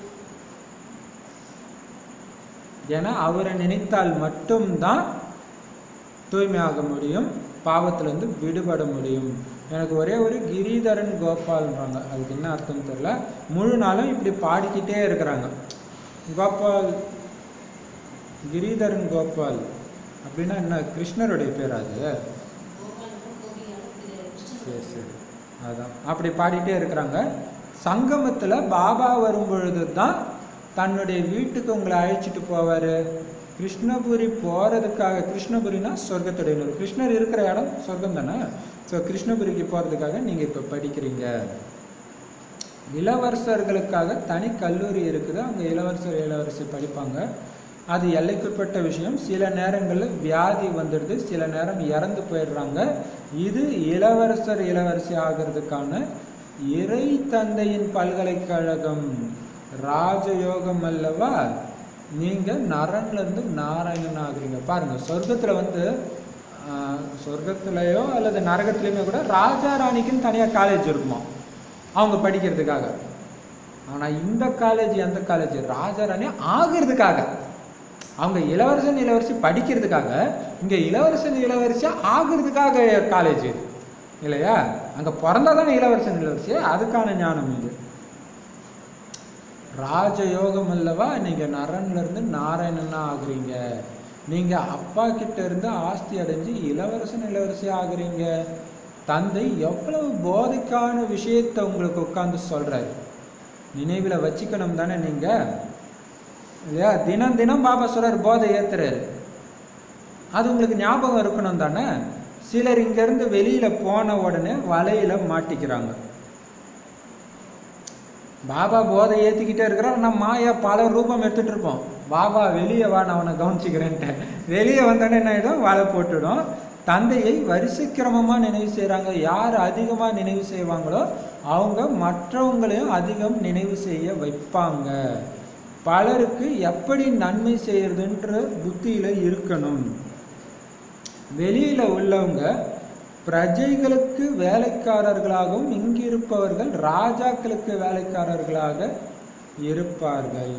ஏன்னா அவரை நினைத்தால் மட்டும்தான் தூய்மையாக முடியும் பாவத்திலிருந்து விடுபட முடியும் எனக்கு ஒரே ஒரு கிரிதரன் கோபால்ன்றாங்க அதுக்கு என்ன அர்த்தம் தெரியல முழு நாளும் இப்படி பாடிக்கிட்டே இருக்கிறாங்க கோபால் கிரிதரன் கோபால் அப்படின்னா என்ன கிருஷ்ணருடைய பேர் அது கோபாலனுக்கும் கோபிகாவுக்கும் இது கிருஷ்ணன் சரி சரி அதான் அப்படி பாடிட்டே இருக்கிறாங்க சங்கமத்துல பாபா வரும் பொழுது தான் தன்னுடைய வீட்டுக்கு உங்களை அழைச்சிட்டு போவாரு கிருஷ்ணபுரி போறதுக்காக கிருஷ்ணபுரினா சொர்க்கத்துடைய நூறு கிருஷ்ணர் இருக்கிற இடம் சொர்க்கம் தானே ஸோ கிருஷ்ணபுரிக்கு போறதுக்காக நீங்க இப்ப படிக்கிறீங்க இளவரசர்களுக்காக தனி கல்லூரி இருக்குது அங்க இளவரசர் இளவரசி படிப்பாங்க அது எல்லைக்குட்பட்ட விஷயம் சில நேரங்களில் வியாதி வந்துடுது சில நேரம் இறந்து போயிடுறாங்க இது இளவரசர் இளவரசி ஆகிறதுக்கான இறை தந்தையின் பல்கலைக்கழகம் ராஜயோகம் அல்லவா நீங்க நரன்ல இருந்து நாராயணன் ஆகுறீங்க பாருங்க சொர்க்கத்துல வந்து ஆஹ், சொர்க்கத்திலேயோ அல்லது நரகத்திலையுமே கூட ராஜா ராணிக்குன்னு தனியா காலேஜ் இருக்குமா அவங்க படிக்கிறதுக்காக ஆனா இந்த காலேஜ் எந்த காலேஜ் ராஜாராணி ஆகிறதுக்காக அவங்க இளவரசன் இளவரசி படிக்கிறதுக்காக இங்க இளவரசன் இளவரசி ஆகிறதுக்காக காலேஜ் இது இல்லையா அங்க பிறந்தாதானே இளவரசன் இளவரசி அதுக்கான ஞானம் இது ராஜயோகம் அல்லவா நீங்க நரன்ல இருந்து நாராயணனா ஆகுறீங்க நீங்க அப்பா கிட்ட இருந்து ஆஸ்தி அடைஞ்சு இளவரசன் இளவரசி ஆகுறீங்க தந்தை எவ்வளவு போதைக்கான விஷயத்தை உங்களுக்கு உட்கார்ந்து சொல்றாரு நினைவுல வச்சுக்கணும் தானே நீங்க இல்லையா தினம் தினம் பாபா சொல்றாரு போதை ஏத்துறாரு அது உங்களுக்கு ஞாபகம் இருக்கணும் தானே சிலர் இங்க இருந்து வெளியில போன உடனே வலையில மாட்டிக்கிறாங்க பாபா போதை ஏத்திக்கிட்டே இருக்கிறார் நம்ம மாயா பல ரூபம் எடுத்துட்டு இருப்போம் பாபா வெளியே வா நான் அவனை கவனிச்சுக்கிறேன்ட்டு வெளியே வந்தோடனே என்ன ஆயிடும் வலை போட்டுடும் தந்தையை வரிசைக்கிரமமா நினைவு செய்றாங்க யார் அதிகமா நினைவு செய்வாங்களோ அவங்க மற்றவங்களையும் அதிகம் நினைவு செய்ய வைப்பாங்க பலருக்கு எப்படி நன்மை செய்யறதுன்ற புத்தியில இருக்கணும் வெளியில உள்ளவங்க பிரஜைகளுக்கு வேலைக்காரர்களாகவும் இங்கிருப்பவர்கள் ராஜாக்களுக்கு வேலைக்காரர்களாக இருப்பார்கள்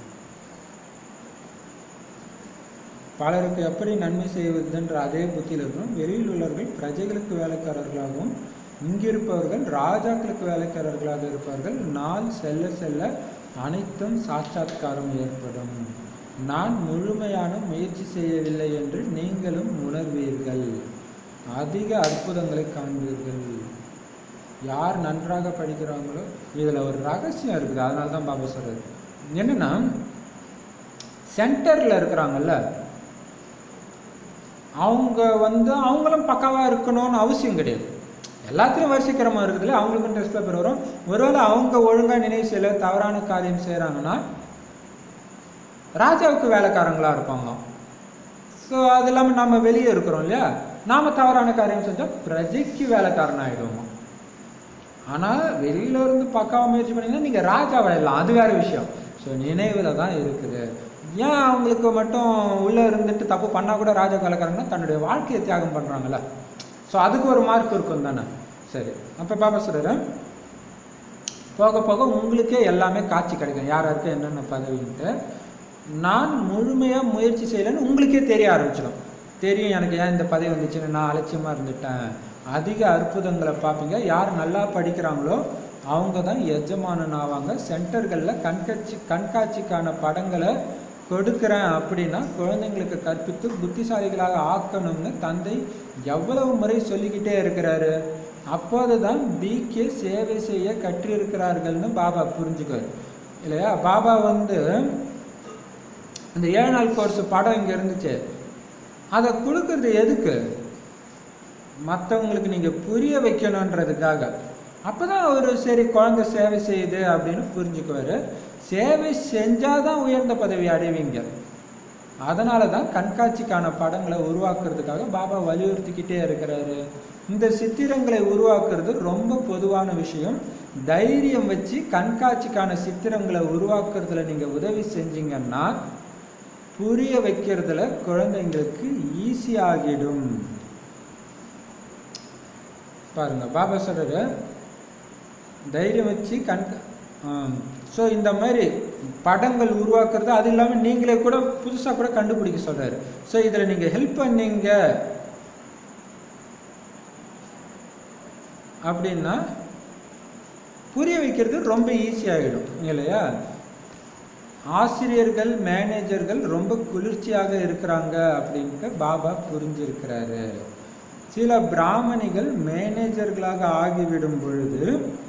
பலருக்கு எப்படி நன்மை செய்வதுன்ற அதே புத்தியில் இருக்கணும் வெளியில் உள்ளவர்கள் பிரஜைகளுக்கு வேலைக்காரர்களாகவும் இங்கிருப்பவர்கள் ராஜாக்களுக்கு வேலைக்காரர்களாக இருப்பார்கள் நாள் செல்ல செல்ல அனைத்தும் சாட்சாத்காரம் ஏற்படும் நான் முழுமையான முயற்சி செய்யவில்லை என்று நீங்களும் உணர்வீர்கள் அதிக அற்புதங்களை காண்பீர்கள் யார் நன்றாக படிக்கிறாங்களோ இதில் ஒரு ரகசியம் இருக்குது அதனால தான் பாபா சொல்றது என்னன்னா சென்டரில் இருக்கிறாங்கல்ல அவங்க வந்து அவங்களும் பக்காவாக இருக்கணும்னு அவசியம் கிடையாது எல்லாத்துலையும் வரிசைக்கிரமாக இருக்குதுல்ல அவங்களுக்கும் டெஸ்ட்டில் பேர் வரும் ஒருவேளை அவங்க ஒழுங்காக நினைவு செய்யல தவறான காரியம் செய்கிறாங்கன்னா ராஜாவுக்கு வேலைக்காரங்களா இருப்பாங்க ஸோ அது இல்லாமல் நம்ம வெளியே இருக்கிறோம் இல்லையா நாம தவறான காரியம் செஞ்சால் பிரஜைக்கு வேலைக்காரன் ஆகிடுவோம் ஆனால் வெளியில இருந்து பக்காவா முயற்சி பண்ணீங்கன்னா நீங்கள் ராஜாவாயிடலாம் அது வேற விஷயம் ஸோ நினைவில் தான் இருக்குது ஏன் அவங்களுக்கு மட்டும் உள்ளே இருந்துட்டு தப்பு பண்ணால் கூட ராஜா வேலைக்காரங்கன்னா தன்னுடைய வாழ்க்கையை தியாகம் பண்ணுறாங்கல்ல ஸோ அதுக்கு ஒரு மார்க் இருக்கும் தானே சரி அப்போ பாப்பா சொல்கிறேன் போக போக உங்களுக்கே எல்லாமே காட்சி கிடைக்கும் யார் யாருக்கு என்னென்ன பதவின்ட்டு நான் முழுமையாக முயற்சி செய்யலைன்னு உங்களுக்கே தெரிய ஆரம்பிச்சிடும் தெரியும் எனக்கு ஏன் இந்த பதவி வந்துச்சுன்னு நான் அலட்சியமாக இருந்துட்டேன் அதிக அற்புதங்களை பார்ப்பீங்க யார் நல்லா படிக்கிறாங்களோ அவங்க தான் எஜமானன் ஆவாங்க சென்டர்களில் கண்காட்சி கண்காட்சிக்கான படங்களை கொடுக்குறேன் அப்படின்னா குழந்தைங்களுக்கு கற்பித்து புத்திசாலிகளாக ஆக்கணும்னு தந்தை எவ்வளவு முறை சொல்லிக்கிட்டே இருக்கிறாரு அப்போதுதான் பிகே சேவை செய்ய கற்றிருக்கிறார்கள்னு பாபா புரிஞ்சுக்காரு இல்லையா பாபா வந்து இந்த ஏழு நாள் கோர்ஸ் படம் இங்கே இருந்துச்சு அதை கொடுக்கறது எதுக்கு மற்றவங்களுக்கு நீங்கள் புரிய வைக்கணுன்றதுக்காக அப்பதான் அவர் சரி குழந்தை சேவை செய்யுது அப்படின்னு புரிஞ்சுக்குவாரு சேவை செஞ்சாதான் உயர்ந்த பதவி அடைவீங்க அதனால தான் கண்காட்சிக்கான படங்களை உருவாக்குறதுக்காக பாபா வலியுறுத்திக்கிட்டே இருக்கிறாரு இந்த சித்திரங்களை உருவாக்குறது ரொம்ப பொதுவான விஷயம் தைரியம் வச்சு கண்காட்சிக்கான சித்திரங்களை உருவாக்குறதுல நீங்க உதவி செஞ்சீங்கன்னா புரிய வைக்கிறதுல குழந்தைங்களுக்கு ஈஸி ஆகிடும் பாருங்க பாபா சொல்றாரு தைரியம் வச்சு கண் ஸோ இந்த மாதிரி படங்கள் உருவாக்குறது அது இல்லாமல் நீங்களே கூட புதுசாக கூட கண்டுபிடிக்க சொல்றாரு ஸோ இதில் நீங்கள் ஹெல்ப் பண்ணீங்க அப்படின்னா புரிய வைக்கிறது ரொம்ப ஈஸி ஆகிடும் இல்லையா ஆசிரியர்கள் மேனேஜர்கள் ரொம்ப குளிர்ச்சியாக இருக்கிறாங்க அப்படின்ட்டு பாபா புரிஞ்சிருக்கிறாரு சில பிராமணிகள் மேனேஜர்களாக ஆகிவிடும் பொழுது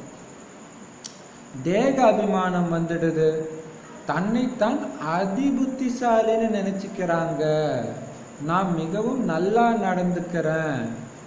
தேக அபிமானம் வந்துடுது தன்னைத்தான் அதிபுத்திசாலின்னு நினைச்சுக்கிறாங்க நான் மிகவும் நல்லா நடந்துக்கிறேன்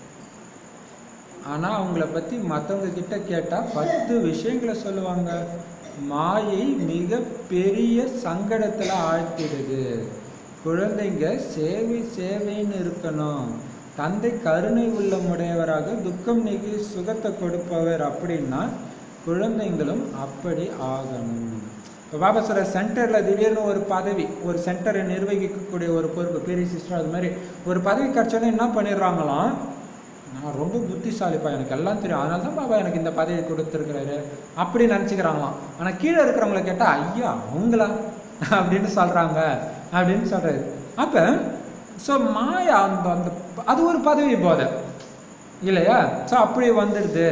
ஆனா அவங்கள பத்தி மத்தவங்க கிட்ட கேட்டா பத்து விஷயங்களை சொல்லுவாங்க மாயை மிக பெரிய சங்கடத்துல ஆழ்த்திடுது குழந்தைங்க சேவை சேவைன்னு இருக்கணும் தந்தை கருணை உள்ளமுடையவராக துக்கம் நீக்கி சுகத்தை கொடுப்பவர் அப்படின்னா குழந்தைங்களும் அப்படி ஆகணும் இப்போ பாபா சொல்ற சென்டர்ல திடீர்னு ஒரு பதவி ஒரு சென்டரை நிர்வகிக்கக்கூடிய ஒரு பொறுப்பு பெரிய சிஸ்டர் அது மாதிரி ஒரு பதவி கிடைச்சோன்னே என்ன பண்ணிடுறாங்களாம் நான் ரொம்ப புத்திசாலிப்பா எனக்கு எல்லாம் தெரியும் அதனால தான் பாபா எனக்கு இந்த பதவி கொடுத்துருக்கிறாரு அப்படி நினச்சிக்கிறாங்களாம் ஆனால் கீழே இருக்கிறவங்கள கேட்டால் ஐயா அவங்களா அப்படின்னு சொல்கிறாங்க அப்படின்னு சொல்கிறாரு அப்போ ஸோ மாயா அந்த அந்த அது ஒரு பதவி போதை இல்லையா ஸோ அப்படி வந்துடுது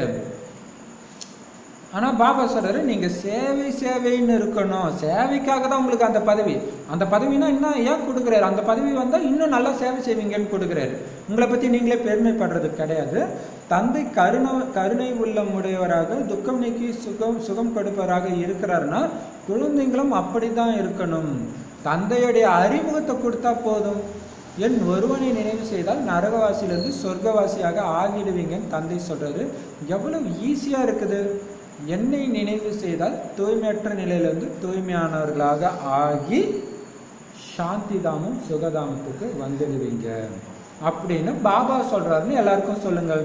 ஆனால் பாபா சொல்றாரு நீங்க சேவை சேவைன்னு இருக்கணும் சேவைக்காக தான் உங்களுக்கு அந்த பதவி அந்த பதவினா இன்னும் ஏன் கொடுக்குறாரு அந்த பதவி வந்தால் இன்னும் நல்லா சேவை செய்வீங்கன்னு கொடுக்குறாரு உங்களை பத்தி நீங்களே பெருமைப்படுறது கிடையாது தந்தை கருணை கருணை உள்ளமுடையவராக துக்கம் நீக்கி சுகம் சுகம் கொடுப்பவராக இருக்கிறாருன்னா குழந்தைங்களும் அப்படிதான் இருக்கணும் தந்தையுடைய அறிமுகத்தை கொடுத்தா போதும் என் ஒருவனை நினைவு செய்தால் நரகவாசியிலிருந்து சொர்க்கவாசியாக ஆகிடுவீங்கன்னு தந்தை சொல்றாரு எவ்வளவு ஈஸியா இருக்குது என்னை நினைவு செய்தால் தூய்மையற்ற நிலையிலிருந்து தூய்மையானவர்களாக ஆகி சாந்திதாமும் சுகதாமத்துக்கு வந்துடுவீங்க அப்படின்னு பாபா சொல்றாருன்னு எல்லாருக்கும் சொல்லுங்க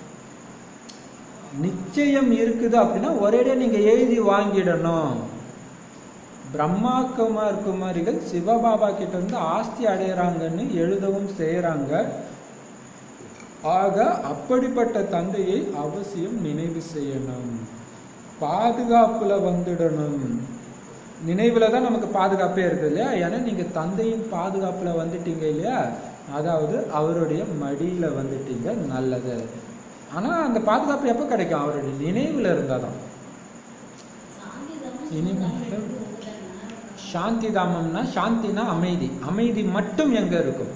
நிச்சயம் இருக்குது அப்படின்னா ஒரேடியா நீங்க எழுதி வாங்கிடணும் பிரம்மா குமார் குமாரிகள் சிவபாபா கிட்ட இருந்து ஆஸ்தி அடையறாங்கன்னு எழுதவும் செய்யறாங்க ஆக அப்படிப்பட்ட தந்தையை அவசியம் நினைவு செய்யணும் பாதுகாப்புல வந்துடணும் நினைவுல தான் நமக்கு பாதுகாப்பே இருக்குது இல்லையா ஏன்னா நீங்க தந்தையின் பாதுகாப்புல வந்துட்டீங்க இல்லையா அதாவது அவருடைய மடியில வந்துட்டீங்க நல்லது ஆனா அந்த பாதுகாப்பு எப்போ கிடைக்கும் அவருடைய நினைவுல இருந்தாதான் இனிமேல் சாந்தி தாமம்னா சாந்தினா அமைதி அமைதி மட்டும் எங்க இருக்கும்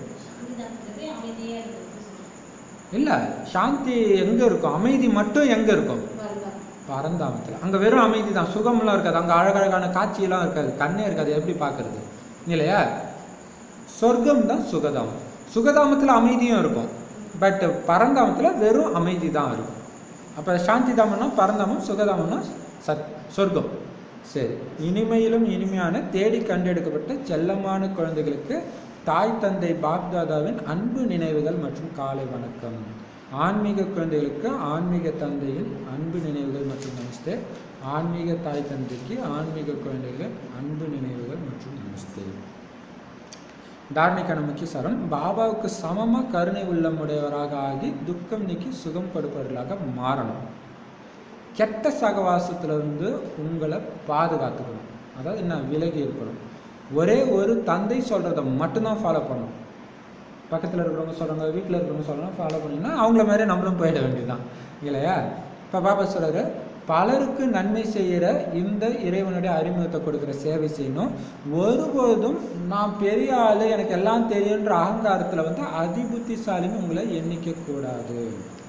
இல்ல சாந்தி எங்க இருக்கும் அமைதி மட்டும் எங்க இருக்கும் பரந்தாமத்துல அங்க வெறும் அமைதி தான் சுகம்லாம் இருக்காது அங்க அழகழகான காட்சியெல்லாம் இருக்காது கண்ணே இருக்காது எப்படி பார்க்கிறது இல்லையா சொர்க்கம் தான் சுகதாமம் சுகதாமத்துல அமைதியும் இருக்கும் பட் பரந்தாமத்துல வெறும் அமைதி தான் இருக்கும் அப்ப சாந்தி தாமம்னா பரந்தாமம் சுகதாமம்னா சத் சொர்க்கம் சரி இனிமையிலும் இனிமையான தேடி கண்டெடுக்கப்பட்ட செல்லமான குழந்தைகளுக்கு தாய் தந்தை பாப்தாதாவின் அன்பு நினைவுகள் மற்றும் காலை வணக்கம் ஆன்மீக குழந்தைகளுக்கு ஆன்மீக தந்தையின் அன்பு நினைவுகள் மற்றும் நமஸ்தே ஆன்மீக தாய் தந்தைக்கு ஆன்மீக குழந்தைகள் அன்பு நினைவுகள் மற்றும் நமஸ்தே தாரணிக்கான முக்கிய சாரம் பாபாவுக்கு சமமா கருணை உள்ளமுடையவராக ஆகி துக்கம் நீக்கி சுகம் கொடுப்பவர்களாக மாறணும் கெட்ட சகவாசத்திலிருந்து உங்களை பாதுகாத்துக்கணும் அதாவது என்ன விலகி இருக்கணும் ஒரே ஒரு தந்தை சொல்றதை மட்டும்தான் ஃபாலோ பண்ணணும் பக்கத்தில் இருக்கிறவங்க சொல்கிறாங்க வீட்டில் இருக்கிறவங்க சொல்கிறாங்க ஃபாலோ பண்ணிங்கன்னா அவங்கள மாதிரி நம்மளும் போயிட வேண்டியதுதான் இல்லையா இப்போ பாபா சொல்கிறாரு பலருக்கு நன்மை செய்கிற இந்த இறைவனுடைய அறிமுகத்தை கொடுக்குற சேவை செய்யணும் ஒருபோதும் நான் பெரிய ஆளு எனக்கு எல்லாம் தெரியுன்ற அகங்காரத்தில் வந்து அதிபுத்திசாலின்னு உங்களை எண்ணிக்க கூடாது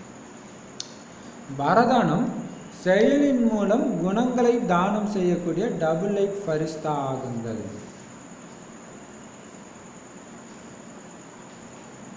வரதானம் செயலின் மூலம் குணங்களை தானம் செய்யக்கூடிய டபுள் லைட் ஃபரிஸ்தா ஆகுங்கள்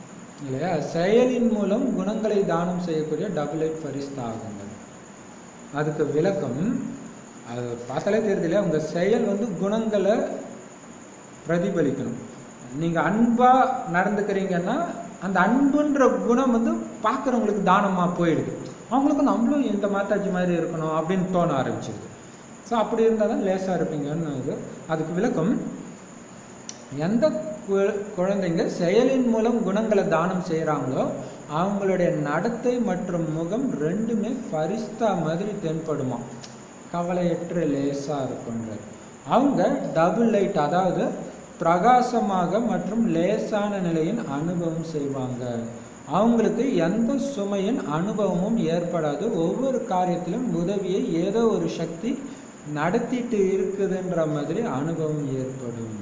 இல்லையா செயலின் மூலம் குணங்களை தானம் செய்யக்கூடிய டபுள் லைட் ஃபரிஸ்தா ஆகுங்கள் அதுக்கு விளக்கம் அது பார்த்தாலே தெரியுது இல்லையா உங்கள் செயல் வந்து குணங்களை பிரதிபலிக்கணும் நீங்கள் அன்பாக நடந்துக்கிறீங்கன்னா அந்த அன்புன்ற குணம் வந்து பார்க்குறவங்களுக்கு தானமாக போயிடுது அவங்களுக்கு நம்மளும் இந்த மாதாஜி மாதிரி இருக்கணும் அப்படின்னு தோண ஆரம்பிச்சிடுது ஸோ அப்படி இருந்தால் தான் லேசாக இருப்பீங்கன்னு இது அதுக்கு விளக்கம் எந்த கு- குழந்தைங்க செயலின் மூலம் குணங்களை தானம் செய்கிறாங்களோ அவங்களுடைய நடத்தை மற்றும் முகம் ரெண்டுமே ஃபரிஸ்தா மாதிரி தென்படுமா கவலையற்ற லேசாக இருக்குன்றது அவங்க டபுள் லைட் அதாவது பிரகாசமாக மற்றும் லேசான நிலையின் அனுபவம் செய்வாங்க அவங்களுக்கு எந்த சுமையின் அனுபவமும் ஏற்படாது ஒவ்வொரு காரியத்திலும் உதவியை ஏதோ ஒரு சக்தி நடத்திட்டு இருக்குதுன்ற மாதிரி அனுபவம் ஏற்படும்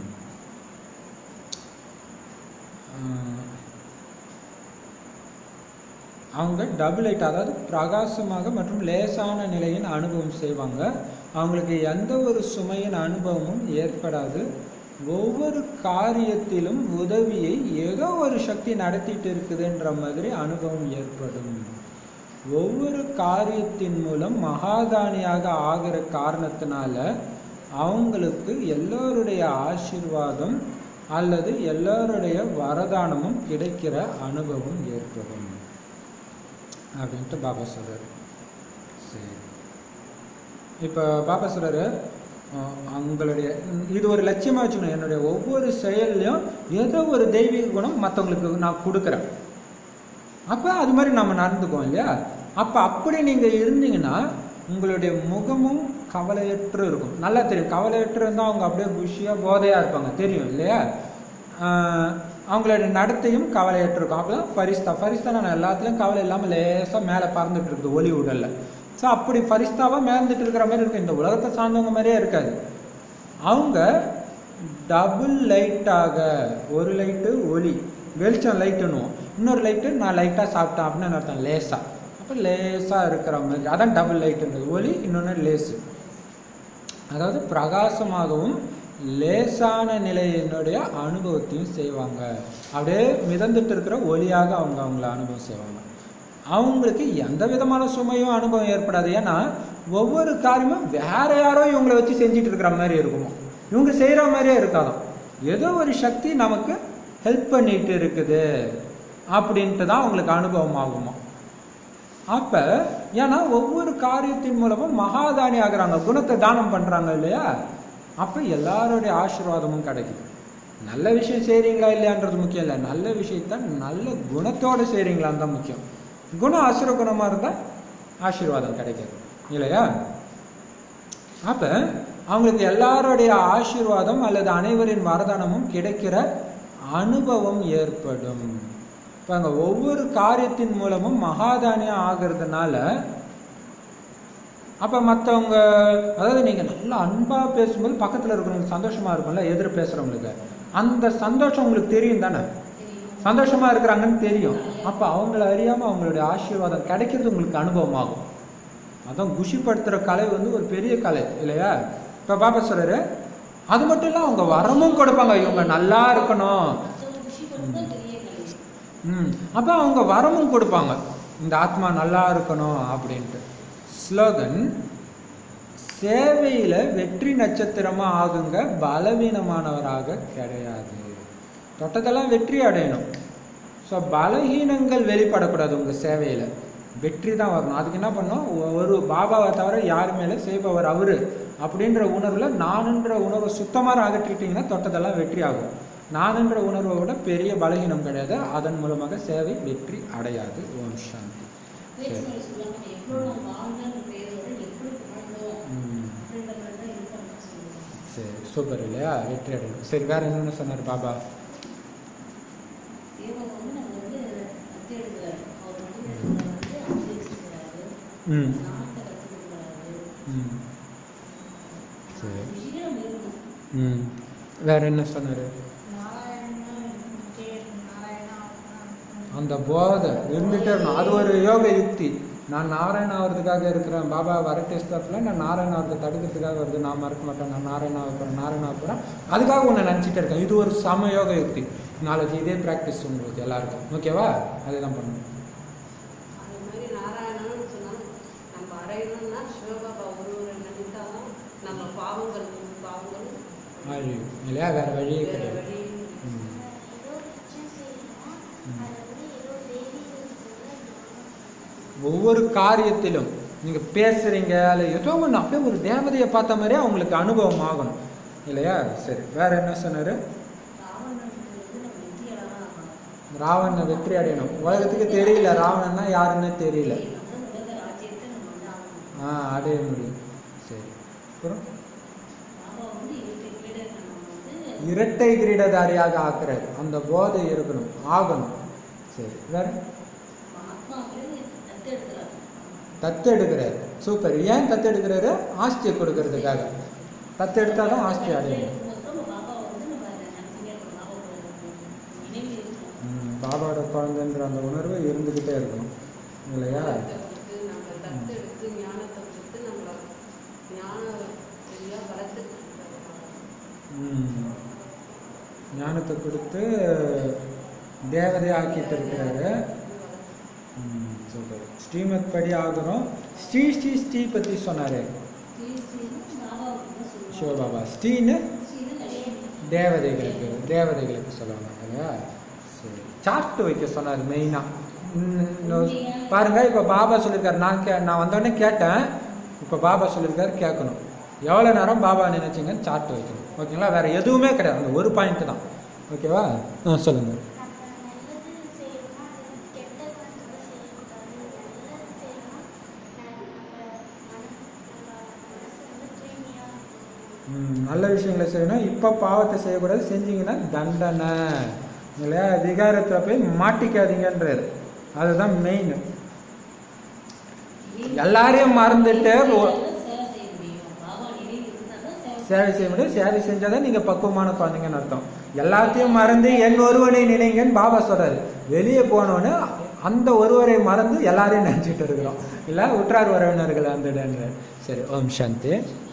ஆஹ் அவங்க டபுள் லைட் அதாவது பிரகாசமாக மற்றும் லேசான நிலையின் அனுபவம் செய்வாங்க அவங்களுக்கு எந்த ஒரு சுமையின் அனுபவமும் ஏற்படாது ஒவ்வொரு காரியத்திலும் உதவியை ஏதோ ஒரு சக்தி நடத்திட்டு இருக்குதுன்ற மாதிரி அனுபவம் ஏற்படும் ஒவ்வொரு காரியத்தின் மூலம் மகாதானியாக ஆகிற காரணத்தினால அவங்களுக்கு எல்லோருடைய ஆசீர்வாதம் அல்லது எல்லோருடைய வரதானமும் கிடைக்கிற அனுபவம் ஏற்படும் அப்படின்ட்டு பாபா சொல்றாரு சரி இப்போ பாபா சொல்றாரு அஹ், அவங்களுடைய இது ஒரு லட்சியமாக வச்சுக்கணும் என்னுடைய ஒவ்வொரு செயல்லையும் ஏதோ ஒரு தெய்வீக குணம் மற்றவங்களுக்கு நான் கொடுக்குறேன் அப்போ அது மாதிரி நம்ம நடந்துக்குவோம் இல்லையா அப்போ அப்படி நீங்கள் இருந்தீங்கன்னா உங்களுடைய முகமும் கவலையற்று இருக்கும் நல்லா தெரியும் கவலையற்று இருந்தால் அவங்க அப்படியே குஷியாக போதையாக இருப்பாங்க தெரியும் இல்லையா ஆஹ் அவங்களுடைய நடத்தையும் கவலையற்று இருக்கும் அப்போ தான் ஃபரிஸ்தா ஃபரிஸ்தா நான் எல்லாத்துலேயும் கவலை இல்லாமல் லேசாக மேலே பறந்துட்டு இருக்குது ஒளி உடலில் ஸோ அப்படி ஃபரிஸ்தாவாக மேர்ந்துட்டு இருக்கிற மாதிரி இருக்கும் இந்த உலகத்தை சார்ந்தவங்க மாதிரியே இருக்காது அவங்க டபுள் லைட்டாக ஒரு லைட்டு ஒளி வெளிச்சம் லைட்டுன்னுவோம் இன்னொரு லைட்டு நான் லைட்டாக சாப்பிட்டேன் அப்படின்னு அர்த்தம் லேசாக அப்போ லேசாக இருக்கிற மாதிரி அதான் டபுள் லைட்டுன்றது ஒளி இன்னொன்று லேசு அதாவது பிரகாசமாகவும் லேசான நிலையினுடைய அனுபவத்தையும் செய்வாங்க அப்படியே மிதந்துட்டு இருக்கிற ஒளியாக அவங்க அவங்கள அனுபவம் செய்வாங்க அவங்களுக்கு எந்த விதமான சுமையும் அனுபவம் ஏற்படாது ஏன்னா ஒவ்வொரு காரியமும் வேற யாரோ இவங்களை வச்சு செஞ்சுட்டு இருக்கிற மாதிரி இருக்குமோ இவங்க செய்கிற மாதிரியே இருக்காதாம் ஏதோ ஒரு சக்தி நமக்கு ஹெல்ப் பண்ணிட்டு இருக்குது அப்படின்ட்டு தான் அவங்களுக்கு அனுபவம் ஆகுமா அப்ப ஏன்னா ஒவ்வொரு காரியத்தின் மூலமும் மகாதானி ஆகுறாங்க குணத்தை தானம் பண்றாங்க இல்லையா அப்ப எல்லாருடைய ஆசீர்வாதமும் கிடைக்குது நல்ல விஷயம் செய்றீங்களா இல்லையான்றது முக்கியம் இல்லை நல்ல விஷயத்த நல்ல குணத்தோட செய்றீங்களான்னு தான் முக்கியம் குணம் அசுர குணமா இருந்தா ஆசீர்வாதம் கிடைக்காது இல்லையா அப்ப அவங்களுக்கு எல்லாருடைய ஆசீர்வாதம் அல்லது அனைவரின் வரதானமும் கிடைக்கிற அனுபவம் ஏற்படும் இப்போ அங்கே ஒவ்வொரு காரியத்தின் மூலமும் மகாதானியம் ஆகிறதுனால அப்போ மற்றவங்க அதாவது நீங்கள் நல்லா அன்பாக பேசும்போது பக்கத்தில் இருக்கிறவங்களுக்கு சந்தோஷமாக இருக்கும்ல எதிர் பேசுகிறவங்களுக்கு அந்த சந்தோஷம் உங்களுக்கு தெரியும் தானே தெரியும் சந்தோஷமாக இருக்கிறாங்கன்னு தெரியும் அப்போ அவங்கள அறியாமல் அவங்களுடைய ஆசீர்வாதம் கிடைக்கிறது உங்களுக்கு அனுபவமாகும் அதான் குஷிப்படுத்துகிற கலை வந்து ஒரு பெரிய கலை இல்லையா இப்போ பாபா சொல்றாரு அது மட்டும் இல்லை அவங்க வரமும் கொடுப்பாங்க இவங்க நல்லா இருக்கணும் மற்றவங்க குஷி பண்ணுறது பெரிய கலை ம் அப்போ அவங்க வரமும் கொடுப்பாங்க இந்த ஆத்மா நல்லா இருக்கணும் அப்படின்ட்டு ஸ்லோகன் சேவையில் வெற்றி நட்சத்திரமாக ஆகுங்க பலவீனமானவராக கிடையாது தொட்டதெல்லாம் வெற்றி அடையணும் ஸோ பலகீனங்கள் வெளிப்படக்கூடாது உங்கள் சேவையில் வெற்றி தான் வரணும் அதுக்கு என்ன பண்ணணும் ஒ- ஒரு பாபாவை தவிர யார் மேலே செய்பவர் அவரு அப்படின்ற உணர்வில் நானுன்ற உணர்வை சுத்தமாக அகற்றிட்டீங்கன்னா தொட்டதெல்லாம் வெற்றி ஆகும் நானுன்ற உணர்வை விட பெரிய பலகீனம் கிடையாது அதன் மூலமாக சேவை வெற்றி அடையாது ஓம் சாந்தி பேச்சுகள் சொல்லுவாங்க எவ்வளோ நம்ம வாழ்ந்தோன்ற பேரோட எப்படி வாழ்ந்தோம் ம், அப்படின்றத தான் இன்ஃபர்மேஷன் சொல்லுவாங்க சரி சூப்பர் இல்லையா வெற்றி அடையணும் சரி வேற என்னென்ன சொன்னார் பாபா சேவை வந்து நம்ம வந்து அத்தி எடுக்கிறாரு அவர் வந்து நம்மளை வந்து அத்தி வச்சுக்கிறாரு ம் நாட்டை கற்றுக் கொடுக்குறாரு ம் சரி விஷயம் நம்ம இருக்கணும் ம் வேற என்ன சொன்னார் நாராயணா நாராயணா அந்த போதை இருந்துட்டே இருக்கணும் அது ஒரு யோக யுக்தி நான் நாராயண ஆகிறதுக்காக இருக்கிறேன் பாபா வரட்டே ஸ்டாஃபில் நான் நாராயண ஆகிறத தடுக்கிறதுக்காக வருது நான் மறக்க மாட்டேன் நான் நாராயண ஆக போகிறேன் நாராயண ஆக போகிறேன் அதுக்காக உன்னை நினச்சிட்டே இருக்கேன் இது ஒரு சம யோக யுக்தி நாளைக்கு இதே ப்ராக்டிஸ் உங்களுக்கு எல்லாருக்கும் ஓகேவா அதே தான் பண்ணணும் அது மாதிரி நாராயணன்னு சொன்னா நம்ம அடையணும்னா சிவ சிவபாபா ஒருவரை நினைத்தாலும் நம்ம பாவங்கள் பாவங்கள் அழியும் இல்லையா வேற வழியே வேற கிடையாது வழி ம். ஏதோ விஷயம் செய்யணுமா அது வந்து ஏதோ தெய்வீக ஒவ்வொரு காரியத்திலும் நீங்க பேசுறீங்க அல்ல ஏதோ ஒன்று அப்படியே ஒரு தேவதையை பார்த்த மாதிரியே அவங்களுக்கு அனுபவம் ஆகணும் இல்லையா சரி வேற என்ன சொன்னாரு ராவணனுக்கு வந்து நம்ம வெற்றியாளராக ஆகணும் ராவணனை வெற்றி அடையணும் உலகத்துக்கு தெரியல ராவணன்னா யாருன்னு தெரியல நம்ம உலக ராஜ்யத்தை நம்ம வந்து ஆகணும் ஆ அடைய முடியும் சரி அப்புறம் பாபா வந்து இவற்றை விட நம்ம வந்து இரட்டை கிரீடதாரியாக ஆக்குறாரு அந்த போதை இருக்கணும் ஆகணும் சரி வேற ஆத்மாக்களை தத்தெடுக்கிறார் தத்து எடுக்கிறாரு சூப்பர் ஏன் தத்து எடுக்கிறாரு ஆஸ்தியை கொடுக்கறதுக்காக தத்து எடுத்தாதான் ஆஸ்தி அடையணும் மொத்தம் பாபா வந்து நம்ம அதை நினைச்சுட்டே இருக்கணும் பாபா நினைவு இருக்கணும் ம், பாபாவோட குழந்தைன்ற அந்த உணர்வு இருந்துக்கிட்டே இருக்கணும் இல்லையா ஞானத்தை கொடுத்து நம்ம தத்தெடுத்து ஞானத்தை கொடுத்து நம்மள ஞான சரியா வளர்த்துட்டு ம். ஞானத்தை கொடுத்து தேவதை ஆக்கிட்டு இருக்கிறாரு ம், சூப்பர் ஸ்ரீமத் படி ஆகிறோம் ஸ்ரீ ஸ்ரீ ஸ்ரீ பற்றி சொன்னாரு ஸ்ரீ ஸ்ரீன்னு பாபா வந்து சொல்லுவாங்க சிவபாபா ஸ்ரீன்னு ஸ்ரீன்னு லட்சுமி தேவதைகளுக்கு தேவதைகளுக்கு சொல்லுவாங்க இல்லையா சரி சார்ட் வைக்க சொன்னார் மெயினாக பாருங்க இப்போ பாபா சொல்லியிருக்காரு நான் கே நான் வந்தோடனே கேட்டேன் இப்போ பாபா சொல்லியிருக்காரு கேட்கணும் எவ்வளோ நேரம் பாபா நினைச்சீங்கன்னு சார்ட் வைக்கணும் ஓகேங்களா வேற எதுவுமே கிடையாது அந்த ஒரு பாயிண்ட் தான் ஓகேவா ஆ சொல்லுங்க நம்ம நல்லது செய்யணுமா அது கெட்ட குணத்துல செய்யக்கூடாது நல்லது செய்யணுமா நம்ம மன நம்ம மனசு வந்து தூய்மையா இருக்கணும். ம், நல்ல விஷயங்களை செய்யணும் இப்போ பாவத்தை செய்யக்கூடாது செஞ்சீங்கன்னா தண்டனை இல்லையா விகாரத்தில் போய் மாட்டிக்காதீங்கன்றாரு அதுதான் மெயின் எல்லாரையும் மறந்துட்டு ஒ- சேவை செய்ய முடியும் பாபா நினைவு இருந்தால் தான் சேவை சேவை செய்ய முடியும் சேவை செஞ்சாதான் நீங்க பக்குவமான குழந்தைங்கன்னு அர்த்தம் எல்லாத்தையும் மறந்து என் ஒருவனை நினைங்கன்னு பாபா சொல்றாரு வெளியே போனோன்னு அந்த ஒருவரை மறந்து எல்லாரையும் நினைச்சிட்டு இருக்கிறோம் இல்ல உற்றார் உறவினர்கள் வந்துடுன்ற சரி ஓம் சாந்தி